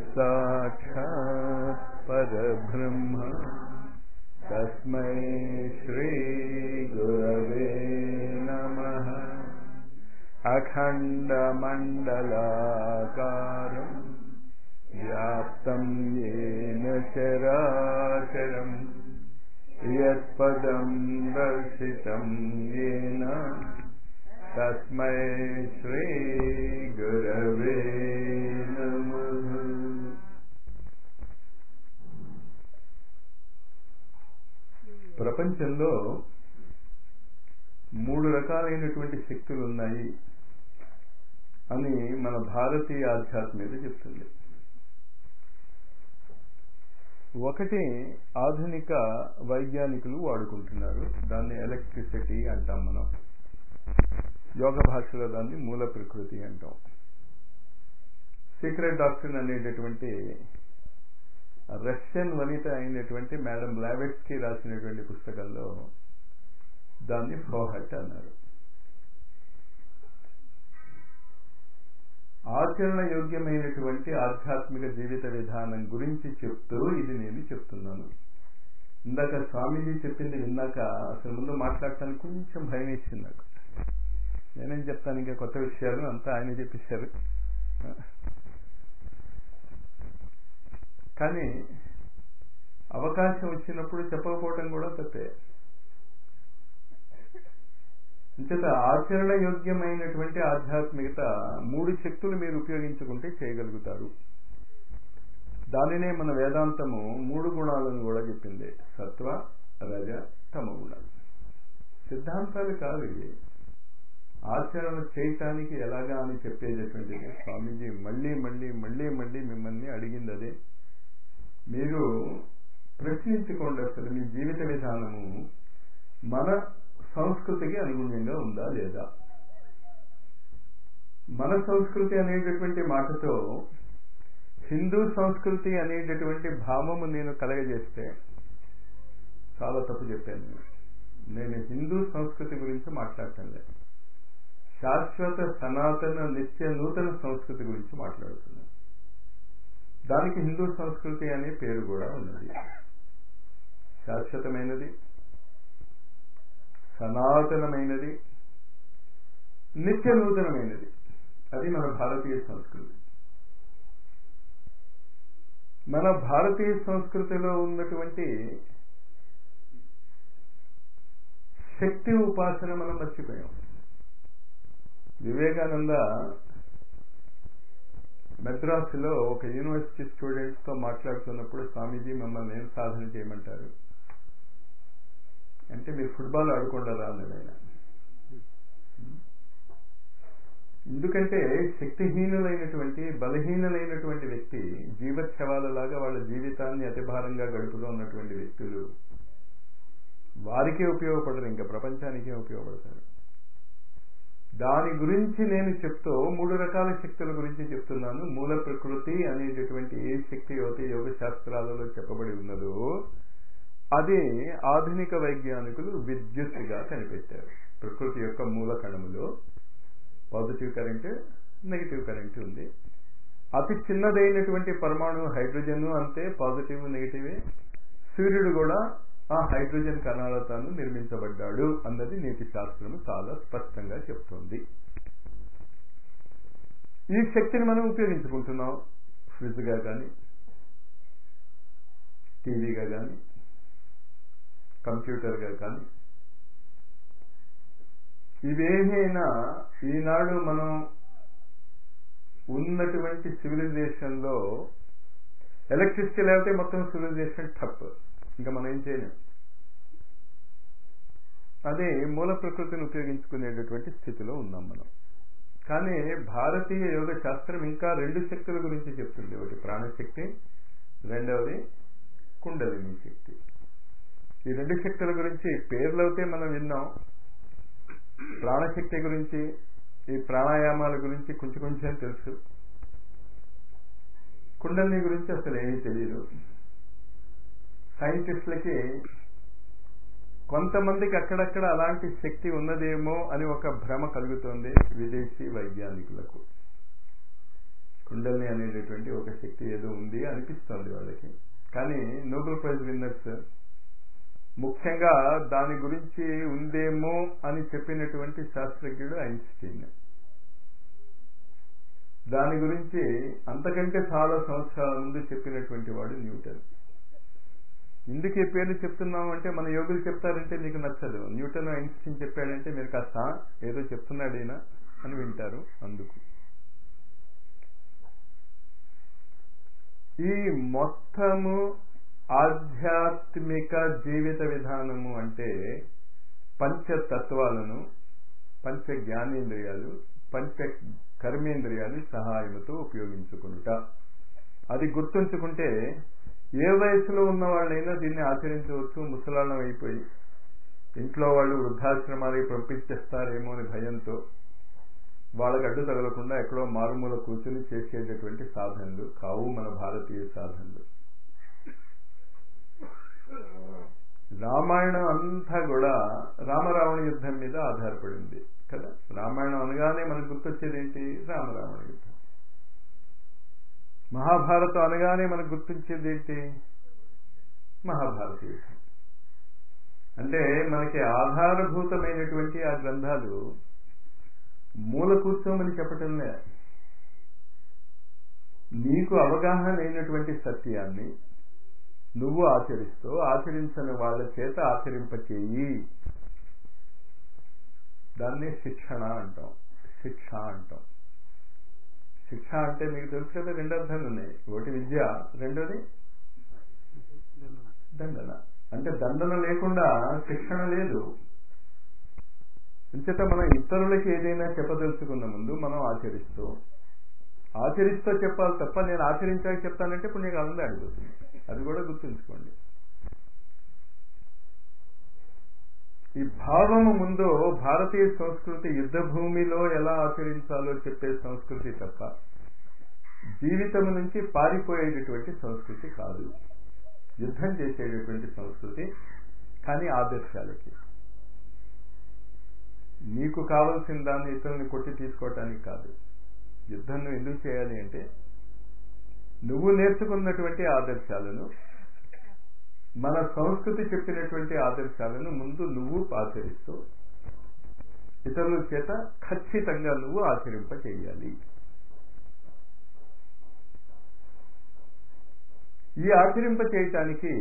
साक्षात् परब्रह्म तस्मै श्रीगुरवे नमः अखण्डमण्डलाकारम् व्याप्तं येन चराचरम् यत्पदं दर्शितं येन तस्मै श्रीगुरवे नमः ప్రపంచంలో మూడు రకాలైనటువంటి శక్తులు ఉన్నాయి అని మన భారతీయ ఆధ్యాత్మికత చెప్తుంది ఒకటి ఆధునిక వైజ్ఞానికులు వాడుకుంటున్నారు దాన్ని ఎలక్ట్రిసిటీ అంటాం మనం యోగ భాషలో దాన్ని మూల ప్రకృతి అంటాం సీక్రెట్ డాక్టర్ అనేటటువంటి రష్యన్ వనిత అయినటువంటి మేడం బ్లావెట్స్కి రాసినటువంటి పుస్తకంలో దాన్ని ఫోహట్ అన్నారు ఆచరణ యోగ్యమైనటువంటి ఆధ్యాత్మిక జీవిత విధానం గురించి చెప్తూ ఇది నేను చెప్తున్నాను ఇందాక స్వామీజీ చెప్పింది విన్నాక అసలు ముందు మాట్లాడటానికి కొంచెం భయం వేసింది నాకు నేనేం చెప్తాను ఇంకా కొత్త విషయాలు అంతా ఆయన చెప్పేశారు కానీ అవకాశం వచ్చినప్పుడు చెప్పకపోవటం కూడా తప్పే అంచేత ఆచరణ యోగ్యమైనటువంటి ఆధ్యాత్మికత మూడు శక్తులు మీరు ఉపయోగించుకుంటే చేయగలుగుతారు దానినే మన వేదాంతము మూడు గుణాలను కూడా చెప్పింది సత్వ రజ తమ గుణాలు సిద్ధాంతాలు కాదు ఇవి ఆచరణ చేయటానికి ఎలాగా అని చెప్పేటటువంటిది స్వామీజీ మళ్ళీ మళ్ళీ మళ్ళీ మళ్ళీ మిమ్మల్ని అడిగింది అదే మీరు ప్రశ్నించుకోండి అసలు మీ జీవిత విధానము మన సంస్కృతికి అనుగుణ్యంగా ఉందా లేదా మన సంస్కృతి అనేటటువంటి మాటతో హిందూ సంస్కృతి అనేటటువంటి భావము నేను కలగజేస్తే చాలా తప్పు చెప్పాను నేను నేను హిందూ సంస్కృతి గురించి మాట్లాడటం లేదు శాశ్వత సనాతన నిత్య నూతన సంస్కృతి గురించి మాట్లాడుతున్నాను దానికి హిందూ సంస్కృతి అనే పేరు కూడా ఉన్నది శాశ్వతమైనది సనాతనమైనది నిత్య నూతనమైనది అది మన భారతీయ సంస్కృతి మన భారతీయ సంస్కృతిలో ఉన్నటువంటి శక్తి ఉపాసన మనం మర్చిపోయాం వివేకానంద మెద్రాసులో ఒక యూనివర్సిటీ స్టూడెంట్స్తో మాట్లాడుతున్నప్పుడు స్వామీజీ మమ్మల్ని ఏం సాధన చేయమంటారు అంటే మీరు ఫుట్బాల్ ఆడుకుంటారా అన్నది ఆయన ఎందుకంటే శక్తిహీనులైనటువంటి బలహీనులైనటువంటి వ్యక్తి జీవచ్ఛవాలలాగా వాళ్ళ జీవితాన్ని అతి భారంగా గడుపుతూ ఉన్నటువంటి వ్యక్తులు వారికే ఉపయోగపడరు ఇంకా ప్రపంచానికే ఉపయోగపడతారు దాని గురించి నేను చెప్తూ మూడు రకాల శక్తుల గురించి చెప్తున్నాను మూల ప్రకృతి అనేటటువంటి ఏ శక్తి అయితే యోగ శాస్త్రాలలో చెప్పబడి ఉన్నదో అది ఆధునిక వైజ్ఞానికులు విద్యుత్తుగా కనిపెట్టారు ప్రకృతి యొక్క మూల కణములో పాజిటివ్ కరెంట్ నెగిటివ్ కరెంట్ ఉంది అతి చిన్నదైనటువంటి పరమాణు హైడ్రోజన్ అంతే పాజిటివ్ నెగిటివే సూర్యుడు కూడా ఆ హైడ్రోజన్ కణాలతో నిర్మించబడ్డాడు అన్నది నీతి శాస్త్రము చాలా స్పష్టంగా చెప్తోంది ఈ శక్తిని మనం ఉపయోగించుకుంటున్నాం ఫ్రిడ్జ్గా కానీ టీవీగా కానీ కంప్యూటర్గా కానీ ఇవేమైనా ఈనాడు మనం ఉన్నటువంటి సివిలైజేషన్లో ఎలక్ట్రిసిటీ లేకపోతే మొత్తం సివిలైజేషన్ టప్ ఇంకా మనం ఏం చేయలేం అదే మూల ప్రకృతిని ఉపయోగించుకునేటటువంటి స్థితిలో ఉన్నాం మనం కానీ భారతీయ యోగ శాస్త్రం ఇంకా రెండు శక్తుల గురించి చెప్తుంది ఒకటి ప్రాణశక్తి రెండవది కుండలిని శక్తి ఈ రెండు శక్తుల గురించి పేర్లవుతే మనం విన్నాం ప్రాణశక్తి గురించి ఈ ప్రాణాయామాల గురించి కొంచెం కొంచెం తెలుసు కుండలిని గురించి అసలు ఏమీ తెలియదు సైంటిస్టులకి కొంతమందికి అక్కడక్కడ అలాంటి శక్తి ఉన్నదేమో అని ఒక భ్రమ కలుగుతోంది విదేశీ వైజ్ఞానికులకు కుండల్ని అనేటటువంటి ఒక శక్తి ఏదో ఉంది అనిపిస్తోంది వాళ్ళకి కానీ నోబెల్ ప్రైజ్ విన్నర్స్ ముఖ్యంగా దాని గురించి ఉందేమో అని చెప్పినటువంటి శాస్త్రజ్ఞుడు ఐన్స్టీన్ దాని గురించి అంతకంటే చాలా సంవత్సరాల ముందు చెప్పినటువంటి వాడు న్యూటన్ ఎందుకు ఈ పేర్లు చెప్తున్నాం అంటే మన యోగులు చెప్తారంటే మీకు నచ్చదు న్యూటన్ ఐన్స్టీన్ చెప్పాడంటే మీరు కాస్త ఏదో చెప్తున్నాడు ఈయన అని వింటారు అందుకు ఈ మొత్తము ఆధ్యాత్మిక జీవిత విధానము అంటే పంచతత్వాలను పంచ జ్ఞానేంద్రియాలు పంచ కర్మేంద్రియాలు సహాయముతో ఉపయోగించుకుంటా అది గుర్తుంచుకుంటే ఏ వయసులో ఉన్న వాళ్ళైనా దీన్ని ఆచరించవచ్చు ముసలాళ్ళం అయిపోయి ఇంట్లో వాళ్ళు వృద్ధాశ్రమాలకి పంపించేస్తారేమో అని భయంతో వాళ్ళకి అడ్డు తగలకుండా ఎక్కడో మారుమూల కూర్చుని చేసేటటువంటి సాధనలు కావు మన భారతీయ సాధనలు రామాయణం అంతా కూడా రామరావణ యుద్ధం మీద ఆధారపడింది కదా రామాయణం అనగానే మనకు గుర్తొచ్చేది ఏంటి రామరావణ యుద్ధం మహాభారతం అనగానే మనకు గుర్తించేది ఏంటి మహాభారత యుద్ధం అంటే మనకి ఆధారభూతమైనటువంటి ఆ గ్రంథాలు మూల కూర్చోమని చెప్పటంలే నీకు అవగాహన అయినటువంటి సత్యాన్ని నువ్వు ఆచరిస్తూ ఆచరించని వాళ్ళ చేత ఆచరింపచేయి దాన్ని శిక్షణ అంటాం శిక్ష అంటాం శిక్ష అంటే మీకు తెలుసు కదా రెండు అర్థాలు ఉన్నాయి ఒకటి విద్య రెండోది దండన అంటే దండన లేకుండా శిక్షణ లేదు అంచేత మనం ఇతరులకి ఏదైనా చెప్పదలుచుకున్న ముందు మనం ఆచరిస్తూ ఆచరిస్తూ చెప్పాలి తప్ప నేను ఆచరించాక చెప్తానంటే ఇప్పుడు నీకు ఆనందం అడిగిపోతుంది అది కూడా గుర్తుంచుకోండి ఈ భావము ముందు భారతీయ సంస్కృతి యుద్ధ భూమిలో ఎలా ఆచరించాలో చెప్పే సంస్కృతి తప్ప జీవితం నుంచి పారిపోయేటటువంటి సంస్కృతి కాదు యుద్ధం చేసేటటువంటి సంస్కృతి కానీ ఆదర్శాలకి నీకు కావలసిన దాన్ని ఇతరుల్ని కొట్టి తీసుకోవటానికి కాదు యుద్ధం నువ్వు ఎందుకు చేయాలి అంటే నువ్వు నేర్చుకున్నటువంటి ఆదర్శాలను మన సంస్కృతి చెప్పినటువంటి ఆదర్శాలను ముందు నువ్వు ఆచరిస్తూ ఇతరుల చేత ఖచ్చితంగా నువ్వు ఆచరింప చేయాలి ఈ ఆచరింప చేయటానికి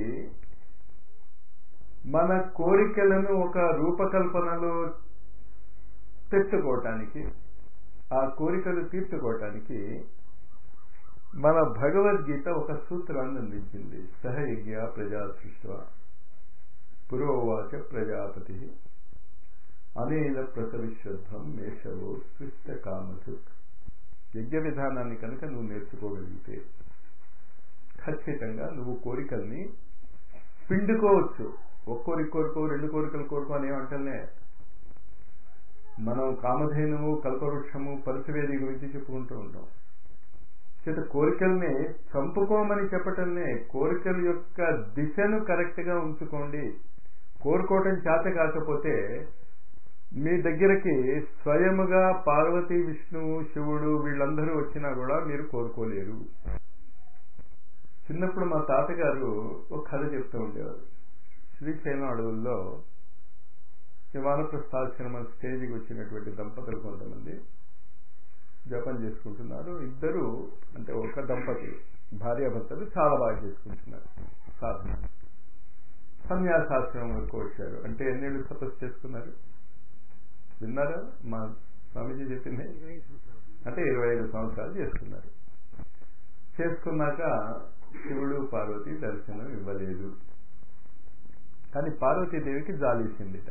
మన కోరికలను ఒక రూపకల్పనలో తెచ్చుకోవటానికి ఆ కోరికలు తీర్చుకోవటానికి మన భగవద్గీత ఒక సూత్రాన్ని అందించింది సహయజ్ఞ ప్రజా సృష్ట పురోవాచ ప్రజాపతి అనేన ప్రసవిశ్వత్వం మేషవో సృష్ట కామధుక్ యజ్ఞ విధానాన్ని కనుక నువ్వు నేర్చుకోగలిగితే ఖచ్చితంగా నువ్వు కోరికల్ని పిండుకోవచ్చు ఒక్కోరికి కోరుకో రెండు కోరికలు కోరుకో అని ఏమంటలే మనం కామధేనువు కల్పవృక్షము పరిసవేది గురించి చెప్పుకుంటూ ఉంటాం చేత కోరికల్ని చంపుకోమని చెప్పటంనే కోరికల యొక్క దిశను కరెక్ట్ గా ఉంచుకోండి కోరుకోవటం చేత కాకపోతే మీ దగ్గరకి స్వయముగా పార్వతి విష్ణువు శివుడు వీళ్ళందరూ వచ్చినా కూడా మీరు కోరుకోలేరు చిన్నప్పుడు మా తాతగారు ఒక కథ చెప్తూ ఉండేవారు శ్రీశైలం అడవుల్లో విమానప్రస్థాశ్రమ స్టేజ్కి వచ్చినటువంటి దంపతులు కొంతమంది జపం చేసుకుంటున్నారు ఇద్దరు అంటే ఒక దంపతి భార్యాభర్తలు చాలా బాగా చేసుకుంటున్నారు సాధన సన్యాసాశ్రమం వరకు వచ్చారు అంటే ఎన్నేళ్ళు తపస్సు చేసుకున్నారు విన్నారా మా స్వామీజీ చెప్పింది అంటే ఇరవై ఐదు సంవత్సరాలు చేసుకున్నారు చేసుకున్నాక శివుడు పార్వతి దర్శనం ఇవ్వలేదు కానీ పార్వతీదేవికి జాలేసిందిట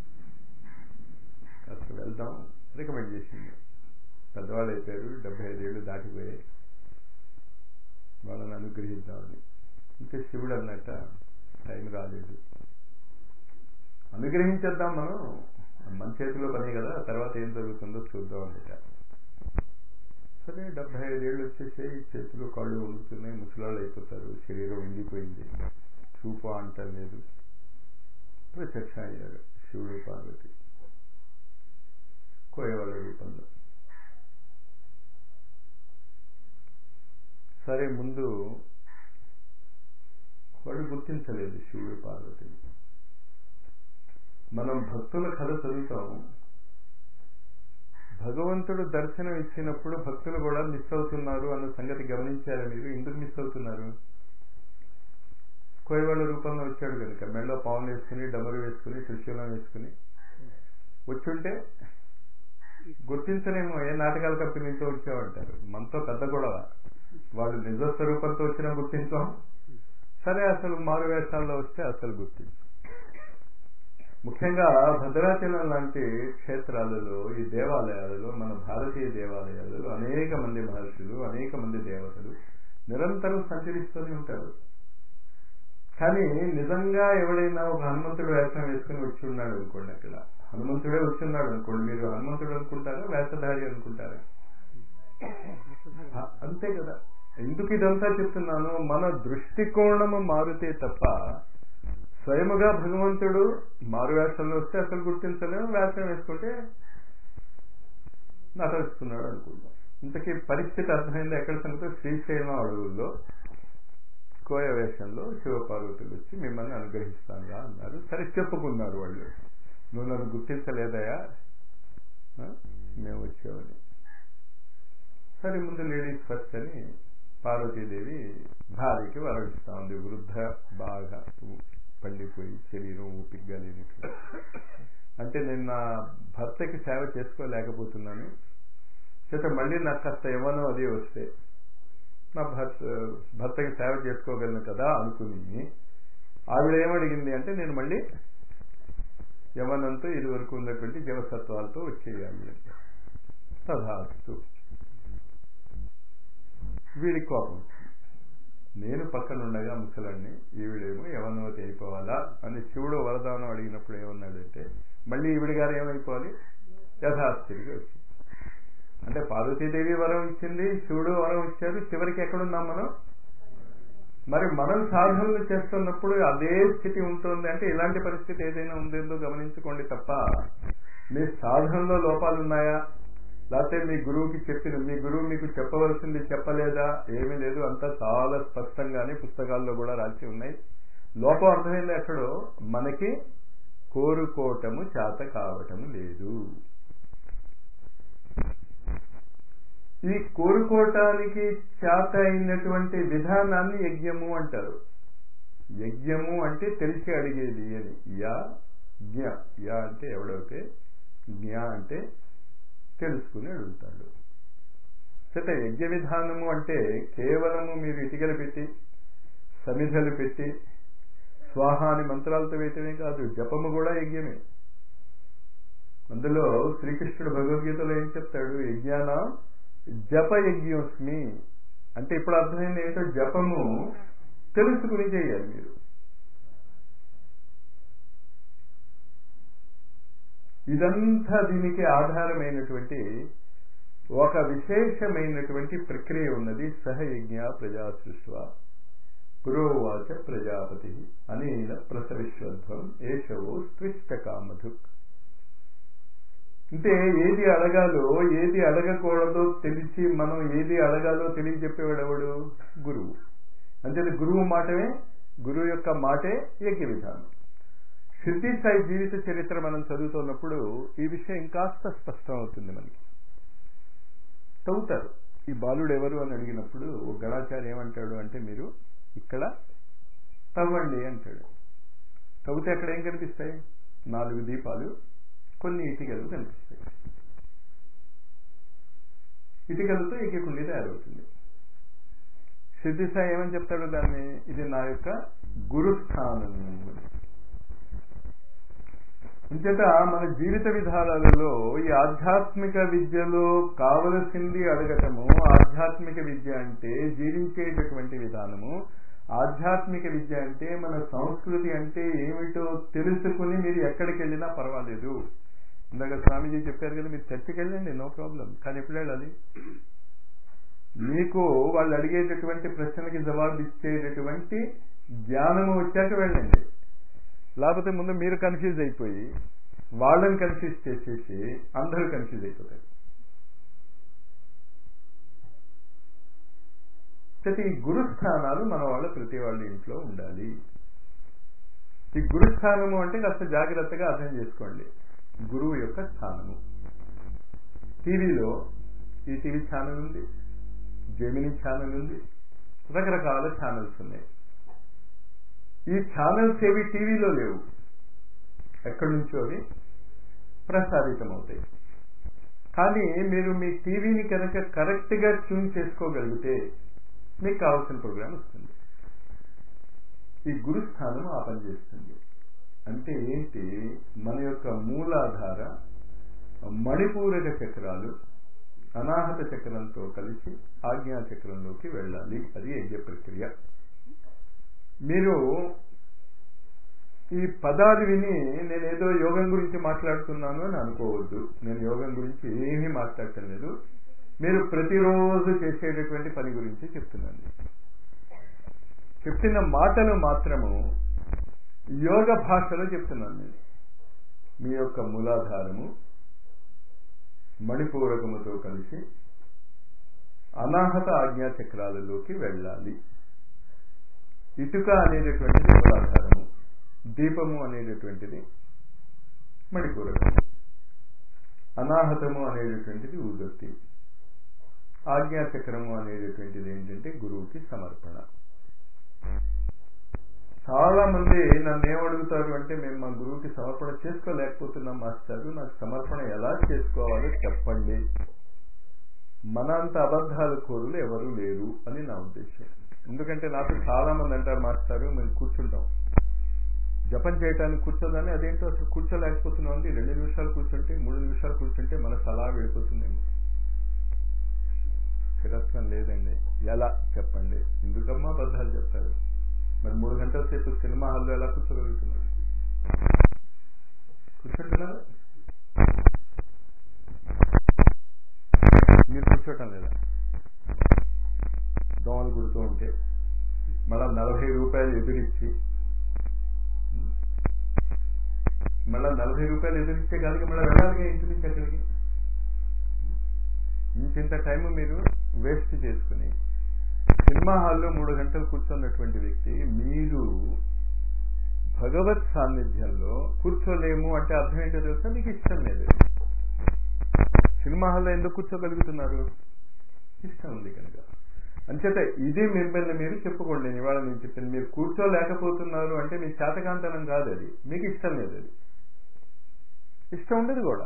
కాస్త వెళ్దాం రికమెండ్ చేసింది పెద్దవాళ్ళు అయిపోయారు డెబ్బై ఐదేళ్ళు దాటిపోయాయి వాళ్ళని అనుగ్రహిద్దామని ఇంకా శివుడు అన్నట్ట టైం రాలేదు అనుగ్రహించేద్దాం మనం మన చేతిలో పనే కదా తర్వాత ఏం జరుగుతుందో చూద్దాం అన్నట సరే డెబ్బై ఐదేళ్ళు వచ్చేసి చేతులు కాళ్ళు వంగుతున్నాయి ముసలాళ్ళు అయిపోతారు శరీరం ఎండిపోయింది చూపు అంటలేదు ప్రత్యక్ష అయ్యారు శివుడు పార్వతి కోయవాళ్ళ రూపంలో సరే ముందు వాడు గుర్తించలేదు శివుడు పార్వతిని మనం భక్తుల కథ చదువుతాం భగవంతుడు దర్శనం ఇచ్చినప్పుడు భక్తులు కూడా మిస్ అవుతున్నారు అన్న సంగతి గమనించారా మీరు ఎందుకు మిస్ అవుతున్నారు కోయవాళ్ళ రూపంలో వచ్చాడు కనుక మెడలో పావులు వేసుకుని డమరు వేసుకుని త్రిశూలం వేసుకుని వచ్చుంటే గుర్తించలేమో ఏ నాటకాల కంపెనీ నుంచో వచ్చామంటారు మనతో పెద్ద గొడవ వాళ్ళు నిజ స్వరూపంతో వచ్చినా గుర్తించాం సరే అసలు మారు వేషాల్లో వస్తే అసలు గుర్తించాం ముఖ్యంగా భద్రాచలం లాంటి క్షేత్రాలలో ఈ దేవాలయాలలో మన భారతీయ దేవాలయాలలో అనేక మంది మహర్షులు అనేక మంది దేవతలు నిరంతరం సంచరిస్తూనే ఉంటారు కానీ నిజంగా ఎవడైనా ఒక హనుమంతుడు వేషం వేసుకుని వచ్చి ఉన్నాడు అనుకోండి అక్కడ హనుమంతుడే వచ్చి ఉన్నాడు అనుకోండి మీరు హనుమంతుడు అనుకుంటారా వేషధారి అనుకుంటారా అంతే కదా ఎందుకు ఇదంతా చెప్తున్నాను మన దృష్టికోణము మారితే తప్ప స్వయముగా భగవంతుడు మారు వేషంలో వస్తే అసలు గుర్తించలేము వేషం వేసుకుంటే నటరిస్తున్నాడు అనుకుందాం ఇంతకీ పరిస్థితి అర్థమైంది ఎక్కడ సంగతి శ్రీశైలం అడవుల్లో కోయ వేషంలో శివపార్వతులు వచ్చి మిమ్మల్ని అనుగ్రహిస్తానుగా అన్నారు సరే చెప్పుకున్నారు వాళ్ళు నువ్వు నన్ను గుర్తించలేదయా మేము వచ్చామని సరే ముందు లేడీస్ ఫస్ట్ అని పార్వతీదేవి భార్యకి వరవిస్తా ఉంది వృద్ధ బాగా పండిపోయి శరీరం ఊపిగ్గా లేనట్లు అంటే నేను నా భర్తకి సేవ చేసుకోలేకపోతున్నాను చేత మళ్ళీ నాకు కాస్త ఏమనో అది వస్తే నా భర్త భర్తకి సేవ చేసుకోగలను కదా అనుకుని ఆవిడ ఏమడిగింది అంటే నేను మళ్ళీ యవనంతో ఇది వరకు ఉన్నటువంటి జీవసత్వాలతో వచ్చేయాలి అంటే తథాస్తు వీడి కోపం నేను పక్కనుండగా ముసలాన్ని ఈవిడేమో యవనవతి అయిపోవాలా అని శివుడు వరదానం అడిగినప్పుడు ఏమన్నాడంటే మళ్ళీ ఈవిడ గారు ఏమైపోవాలి యథాస్థితిగా వచ్చింది అంటే పార్వతీదేవి వరం ఇచ్చింది శివుడు వరం ఇచ్చారు చివరికి ఎక్కడున్నాం మనం మరి మనం సాధనలు చేస్తున్నప్పుడు అదే స్థితి ఉంటుంది అంటే ఇలాంటి పరిస్థితి ఏదైనా ఉందేందో గమనించుకోండి తప్ప మీ సాధనలో లోపాలు ఉన్నాయా లేకపోతే మీ గురువుకి చెప్పిన మీ గురువు మీకు చెప్పవలసింది చెప్పలేదా ఏమీ లేదు అంతా చాలా స్పష్టంగానే పుస్తకాల్లో కూడా రాసి ఉన్నాయి లోపం అర్థమైంది ఎక్కడో మనకి కోరుకోవటము చేత కావటము లేదు ఈ కోరుకోవటానికి చేత అయినటువంటి విధానాన్ని యజ్ఞము అంటారు యజ్ఞము అంటే తెలిసి అడిగేది అని యా జ్ఞ యా అంటే ఎవడైతే జ్ఞ అంటే తెలుసుకుని అడుగుతాడు చేత యజ్ఞ విధానము అంటే కేవలము మీరు ఇటుకలు పెట్టి సమిధలు పెట్టి స్వాహాని మంత్రాలతో వేయటమే కాదు జపము కూడా యజ్ఞమే అందులో శ్రీకృష్ణుడు భగవద్గీతలో ఏం చెప్తాడు యజ్ఞాన జప యజ్ఞోస్మి అంటే ఇప్పుడు అర్థమైంది ఏంటో జపము తెలుసుకుని చేయాలి మీరు ఇదంతా దీనికి ఆధారమైనటువంటి ఒక విశేషమైనటువంటి ప్రక్రియ ఉన్నది సహయజ్ఞ ప్రజా సృష్వ పురోవాచ ప్రజాపతి అనేన ప్రసవిశ్వధ్వం ఏషవో స్పృష్ట కామధుక్ అంటే ఏది అడగాలో ఏది అడగకూడదో తెలిసి మనం ఏది అడగాలో తెలియజెప్పేవాడు ఎవడు గురువు అంటే గురువు మాటమే గురువు యొక్క మాటే యజ్ఞ విధానం సిద్ధి సాయి జీవిత చరిత్ర మనం చదువుతున్నప్పుడు ఈ విషయం ఇంకాస్త స్పష్టం అవుతుంది మనకి తవ్వుతారు ఈ బాలుడు ఎవరు అని అడిగినప్పుడు ఒక గణాచారి ఏమంటాడు అంటే మీరు ఇక్కడ తవ్వండి అంటాడు తవ్వితే అక్కడ ఏం కనిపిస్తాయి నాలుగు దీపాలు కొన్ని ఇటుకలు కనిపిస్తాయి ఇటుకలతో ఎక్కకుండి తయారవుతుంది సిద్ధిసాయి ఏమని చెప్తాడు దాన్ని ఇది నా యొక్క గురుస్థానము ఇంచేత మన జీవిత విధానాలలో ఈ ఆధ్యాత్మిక విద్యలో కావలసింది అడగటము ఆధ్యాత్మిక విద్య అంటే జీవించేటటువంటి విధానము ఆధ్యాత్మిక విద్య అంటే మన సంస్కృతి అంటే ఏమిటో తెలుసుకుని మీరు ఎక్కడికి వెళ్ళినా పర్వాలేదు ఇందాక స్వామీజీ చెప్పారు కదా మీరు చర్చకి వెళ్ళండి నో ప్రాబ్లం కానీ ఎప్పుడు వెళ్ళాలి మీకు వాళ్ళు అడిగేటటువంటి ప్రశ్నలకి జవాబు ఇచ్చేటటువంటి జ్ఞానము వచ్చాక వెళ్ళండి లేకపోతే ముందు మీరు కన్ఫ్యూజ్ అయిపోయి వాళ్ళని కన్ఫ్యూజ్ చేసేసి అందరూ కన్ఫ్యూజ్ అయిపోతారు ప్రతి గురుస్థానాలు మన వాళ్ళ ప్రతి వాళ్ళ ఇంట్లో ఉండాలి ఈ గురుస్థానము అంటే కాస్త జాగ్రత్తగా అర్థం చేసుకోండి గురువు యొక్క స్థానము టీవీలో ఈ టీవీ ఛానల్ ఉంది జెమిని ఛానల్ ఉంది రకరకాల ఛానల్స్ ఉన్నాయి ఈ ఛానల్స్ ఏవి టీవీలో లేవు ఎక్కడి నుంచో అవి ప్రసారితం అవుతాయి కానీ మీరు మీ టీవీని కనుక కరెక్ట్గా ట్యూన్ చేసుకోగలిగితే మీకు కావాల్సిన ప్రోగ్రామ్ వస్తుంది ఈ గురుస్థానం ఆ పని చేస్తుంది అంటే ఏంటి మన యొక్క మూలాధార మణిపూరక చక్రాలు అనాహత చక్రంతో కలిసి ఆజ్ఞా చక్రంలోకి వెళ్ళాలి అది యజ్ఞ ప్రక్రియ మీరు ఈ పదాలు విని నేను ఏదో యోగం గురించి మాట్లాడుతున్నాను అని అనుకోవద్దు నేను యోగం గురించి ఏమీ మాట్లాడటం లేదు మీరు ప్రతిరోజు చేసేటటువంటి పని గురించి చెప్తున్నాను చెప్పిన మాటలు మాత్రము యోగ భాషలో చెప్తున్నాను నేను మీ యొక్క మూలాధారము మణిపూరకముతో కలిసి అనాహత ఆజ్ఞా చక్రాలలోకి వెళ్ళాలి ఇటుక అనేటటువంటిది మూలాధారము దీపము అనేటటువంటిది మణిపూరకము అనాహతము అనేటటువంటిది ఊదొత్తి ఆజ్ఞాచక్రము అనేటటువంటిది ఏంటంటే గురువుకి సమర్పణ చాలా మంది నన్ను ఏమడుగుతారు అంటే మేము మా గురువుకి సమర్పణ చేసుకోలేకపోతున్నాం మాస్టారు నాకు సమర్పణ ఎలా చేసుకోవాలో చెప్పండి మన అంత అబద్ధాల కోరులు ఎవరు లేరు అని నా ఉద్దేశం ఎందుకంటే నాకు చాలా మంది అంటారు మాస్టారు మేము కూర్చుంటాం జపం చేయడానికి కూర్చోదని అదేంటో అసలు కూర్చోలేకపోతున్నాం అండి రెండు నిమిషాలు కూర్చుంటే మూడు నిమిషాలు కూర్చుంటే మనసు అలా వెళ్ళిపోతుందండి స్థిరత్వం లేదండి ఎలా చెప్పండి ఎందుకమ్మా అబద్ధాలు చెప్తారు మరి మూడు గంటల సేపు సినిమా హాల్లో ఎలా కూర్చోగలుగుతున్నారు కూర్చుంటున్నారా మీరు కూర్చోటం లేదా దోమలు కుడుతూ ఉంటే మళ్ళా నలభై రూపాయలు ఎదురిచ్చి మళ్ళా నలభై రూపాయలు ఎదురిచ్చే కాలికి మళ్ళీ వెళ్ళాలిగా ఇంటి నుంచి అక్కడికి ఇంత టైం మీరు వేస్ట్ చేసుకుని సినిమా హాల్లో మూడు గంటలు కూర్చున్నటువంటి వ్యక్తి మీరు భగవత్ సాన్నిధ్యంలో కూర్చోలేము అంటే అర్థం ఏంటో తెలుసా మీకు ఇష్టం లేదు సినిమా హాల్లో ఎందుకు కూర్చోగలుగుతున్నారు ఇష్టం ఉంది కనుక అంచేత ఇది మిమ్మల్ని మీరు చెప్పుకోండి నేను ఇవాళ నేను చెప్పింది మీరు కూర్చోలేకపోతున్నారు అంటే మీ చేతకాంతనం కాదు అది మీకు ఇష్టం లేదు అది ఇష్టం ఉండదు కూడా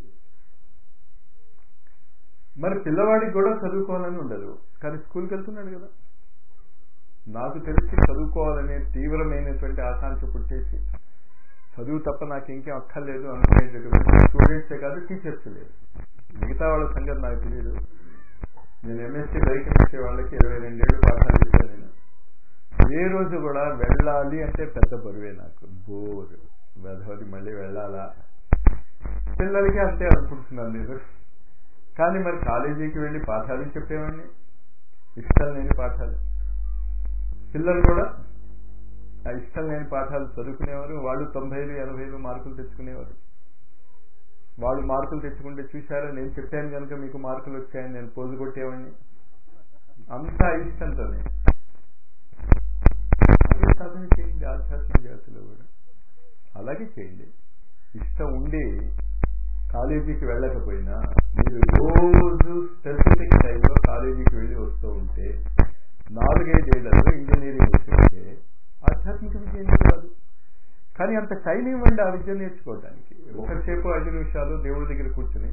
మరి పిల్లవాడికి కూడా చదువుకోవాలని ఉండదు కానీ స్కూల్కి వెళ్తున్నాడు కదా నాకు తెలిసి చదువుకోవాలనే తీవ్రమైనటువంటి ఆకాంక్ష పుట్టేసి చదువు తప్ప నాకు ఇంకేం అక్కర్లేదు అనుకునేటటువంటి స్టూడెంట్సే కాదు టీచర్స్ లేదు మిగతా వాళ్ళ సంగతి నాకు తెలియదు నేను ఎంఎస్సీ బైకెమిస్ట్రీ వాళ్ళకి ఇరవై రెండేళ్ళు పాఠాలు చెప్పాను నేను ఏ రోజు కూడా వెళ్ళాలి అంటే పెద్ద బరువే నాకు బోర్ వెధవది మళ్ళీ వెళ్ళాలా పిల్లలకి అంతే అనుకుంటున్నాను నేను కానీ మరి కాలేజీకి వెళ్ళి పాఠాలు చెప్పేవాడిని ఇష్టం లేని పాఠాలు పిల్లలు కూడా ఆ ఇష్టం లేని పాఠాలు చదువుకునేవారు వాళ్ళు తొంభైలు ఎనభైలు మార్కులు తెచ్చుకునేవారు వాళ్ళు మార్కులు తెచ్చుకుంటే చూశారా నేను చెప్పాను కనుక మీకు మార్కులు వచ్చాయని నేను పోజు కొట్టేవాడిని అంతా ఇష్టంతోనే అదే సాధన చేయండి ఆధ్యాత్మిక జాతిలో కూడా అలాగే చేయండి ఇష్టం ఉండి కాలేజీకి వెళ్ళకపోయినా మీరు రోజు స్పెసిఫిక్ టైంలో కాలేజీకి వెళ్ళి వస్తూ ఉంటే నాలుగైదేళ్లలో ఇంజనీరింగ్ వచ్చి ఆధ్యాత్మిక విద్య ఎందుకు రాదు కానీ అంత టైం ఇవ్వండి ఆ విద్య నేర్చుకోవడానికి ఒకసేపు ఐదు నిమిషాలు దేవుడి దగ్గర కూర్చుని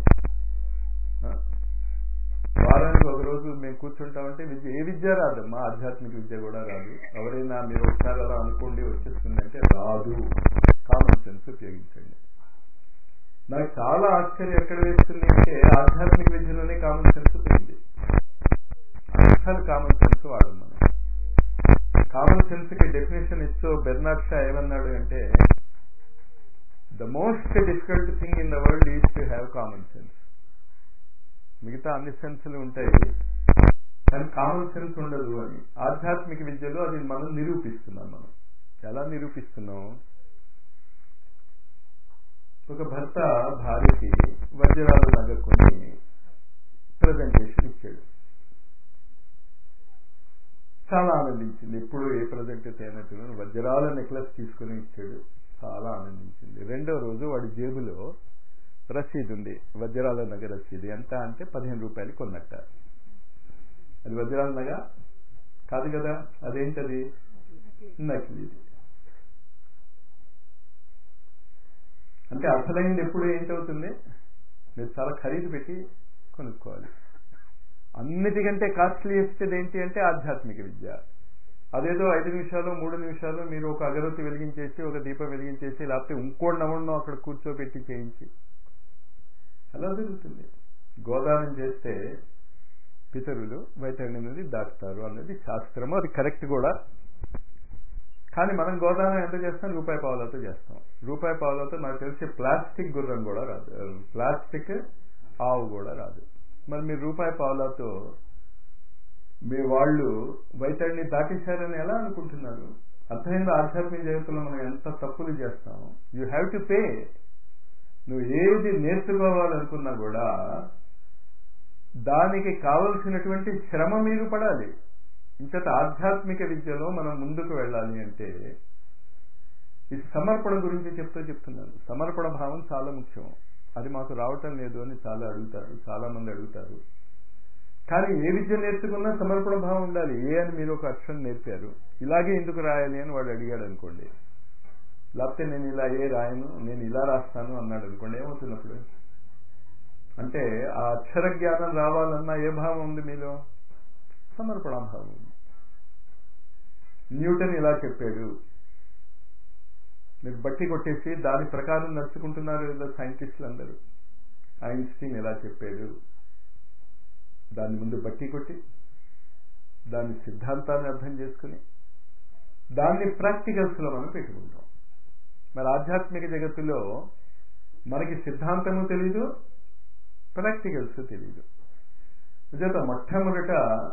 వారానికి ఒక రోజు మేము కూర్చుంటామంటే విద్య ఏ విద్య రాదమ్మా ఆధ్యాత్మిక విద్య కూడా రాదు ఎవరైనా మీరు ఒకసారి అలా అనుకోండి వచ్చేస్తుందంటే రాదు కామన్ సెన్స్ ఉపయోగించండి నాకు చాలా ఆశ్చర్యం ఎక్కడ వేస్తుంది అంటే ఆధ్యాత్మిక విద్యలోనే కామన్ సెన్స్ పోయింది అసలు కామన్ సెన్స్ వాడు మనం కామన్ సెన్స్ కి డెఫినేషన్ ఇస్తూ బెర్నాడ్ షా ఏమన్నాడు అంటే the most difficult thing in the world is to have common sense మిగతా అన్ని సెన్సులు ఉంటాయి కానీ కామన్ సెన్స్ ఉండదు అని ఆధ్యాత్మిక విద్యలో అది మనం నిరూపిస్తున్నాం మనం ఎలా నిరూపిస్తున్నాం ఒక భర్త భార్యకి వజ్రాలు నగ కొని ప్రజెంటేషన్ ఇచ్చాడు చాలా ఆనందించింది ఎప్పుడు ఏ ప్రజెంట్ తేనెట్టును వజ్రాల నెక్లెస్ తీసుకుని ఇచ్చాడు చాలా ఆనందించింది రెండో రోజు వాడి జేబులో రసీదు ఉంది వజ్రాల నగ రసీదు ఎంత అంటే పదిహేను రూపాయలు కొన్నట్ట అది వజ్రాల నగ కాదు కదా అదేంటది నకిలీది అంటే అసలైనది ఎప్పుడు ఏంటవుతుంది మీరు చాలా ఖరీదు పెట్టి కొనుక్కోవాలి అన్నిటికంటే కాస్ట్లీయెస్ట్ ఏంటి అంటే ఆధ్యాత్మిక విద్య అదేదో ఐదు నిమిషాలు మూడు నిమిషాలు మీరు ఒక అగరత్తి వెలిగించేసి ఒక దీపం వెలిగించేసి లేకపోతే ఇంకోటి నవ్వడం అక్కడ కూర్చోబెట్టి చేయించి అలా జరుగుతుంది గోదానం చేస్తే పితరులు వైతరణి నుండి దాటుతారు అన్నది శాస్త్రము అది కరెక్ట్ కూడా కానీ మనం గోదానం ఎంత చేస్తాం రూపాయి పావులతో చేస్తాం రూపాయి పావులతో నాకు తెలిసి ప్లాస్టిక్ గుర్రం కూడా రాదు ప్లాస్టిక్ ఆవు కూడా రాదు మరి మీరు రూపాయి పావులతో మీ వాళ్ళు వైతడిని దాటేశారని ఎలా అనుకుంటున్నారు అర్థమైంది ఆధ్యాత్మిక జగత్తులో మనం ఎంత తప్పులు చేస్తాం యూ హ్యావ్ టు పే నువ్వు ఏది నేర్చుకోవాలనుకున్నా కూడా దానికి కావలసినటువంటి శ్రమ మీరు పడాలి ఇంతట ఆధ్యాత్మిక విద్యలో మనం ముందుకు వెళ్ళాలి అంటే ఈ సమర్పణ గురించి చెప్తూ చెప్తున్నాను సమర్పణ భావం చాలా ముఖ్యం అది మాకు రావటం లేదు అని చాలా అడుగుతారు చాలా మంది అడుగుతారు కానీ ఏ విద్య నేర్చుకున్నా సమర్పణ భావం ఉండాలి ఏ అని మీరు ఒక అక్షరం నేర్పారు ఇలాగే ఎందుకు రాయాలి అని వాడు అడిగాడు అనుకోండి లేకపోతే నేను ఇలా ఏ రాయను నేను ఇలా రాస్తాను అన్నాడు అనుకోండి ఏమవుతున్నప్పుడు అంటే ఆ అక్షర జ్ఞానం రావాలన్నా ఏ భావం ఉంది మీలో సమర్పణ భావం ఉంది న్యూటన్ ఇలా చెప్పాడు మీరు బట్టి కొట్టేసి దాని ప్రకారం నడుచుకుంటున్నారు ఏదో సైంటిస్టులు అందరూ ఐన్స్టీన్ ఎలా చెప్పాడు దాని ముందు బట్టి కొట్టి దాని సిద్ధాంతాన్ని అర్థం చేసుకుని దాన్ని ప్రాక్టికల్స్లో మనం పెట్టుకుంటాం మరి ఆధ్యాత్మిక జగత్తులో మనకి సిద్ధాంతము తెలీదు ప్రాక్టికల్స్ తెలీదు నిజంగా మొట్టమొదట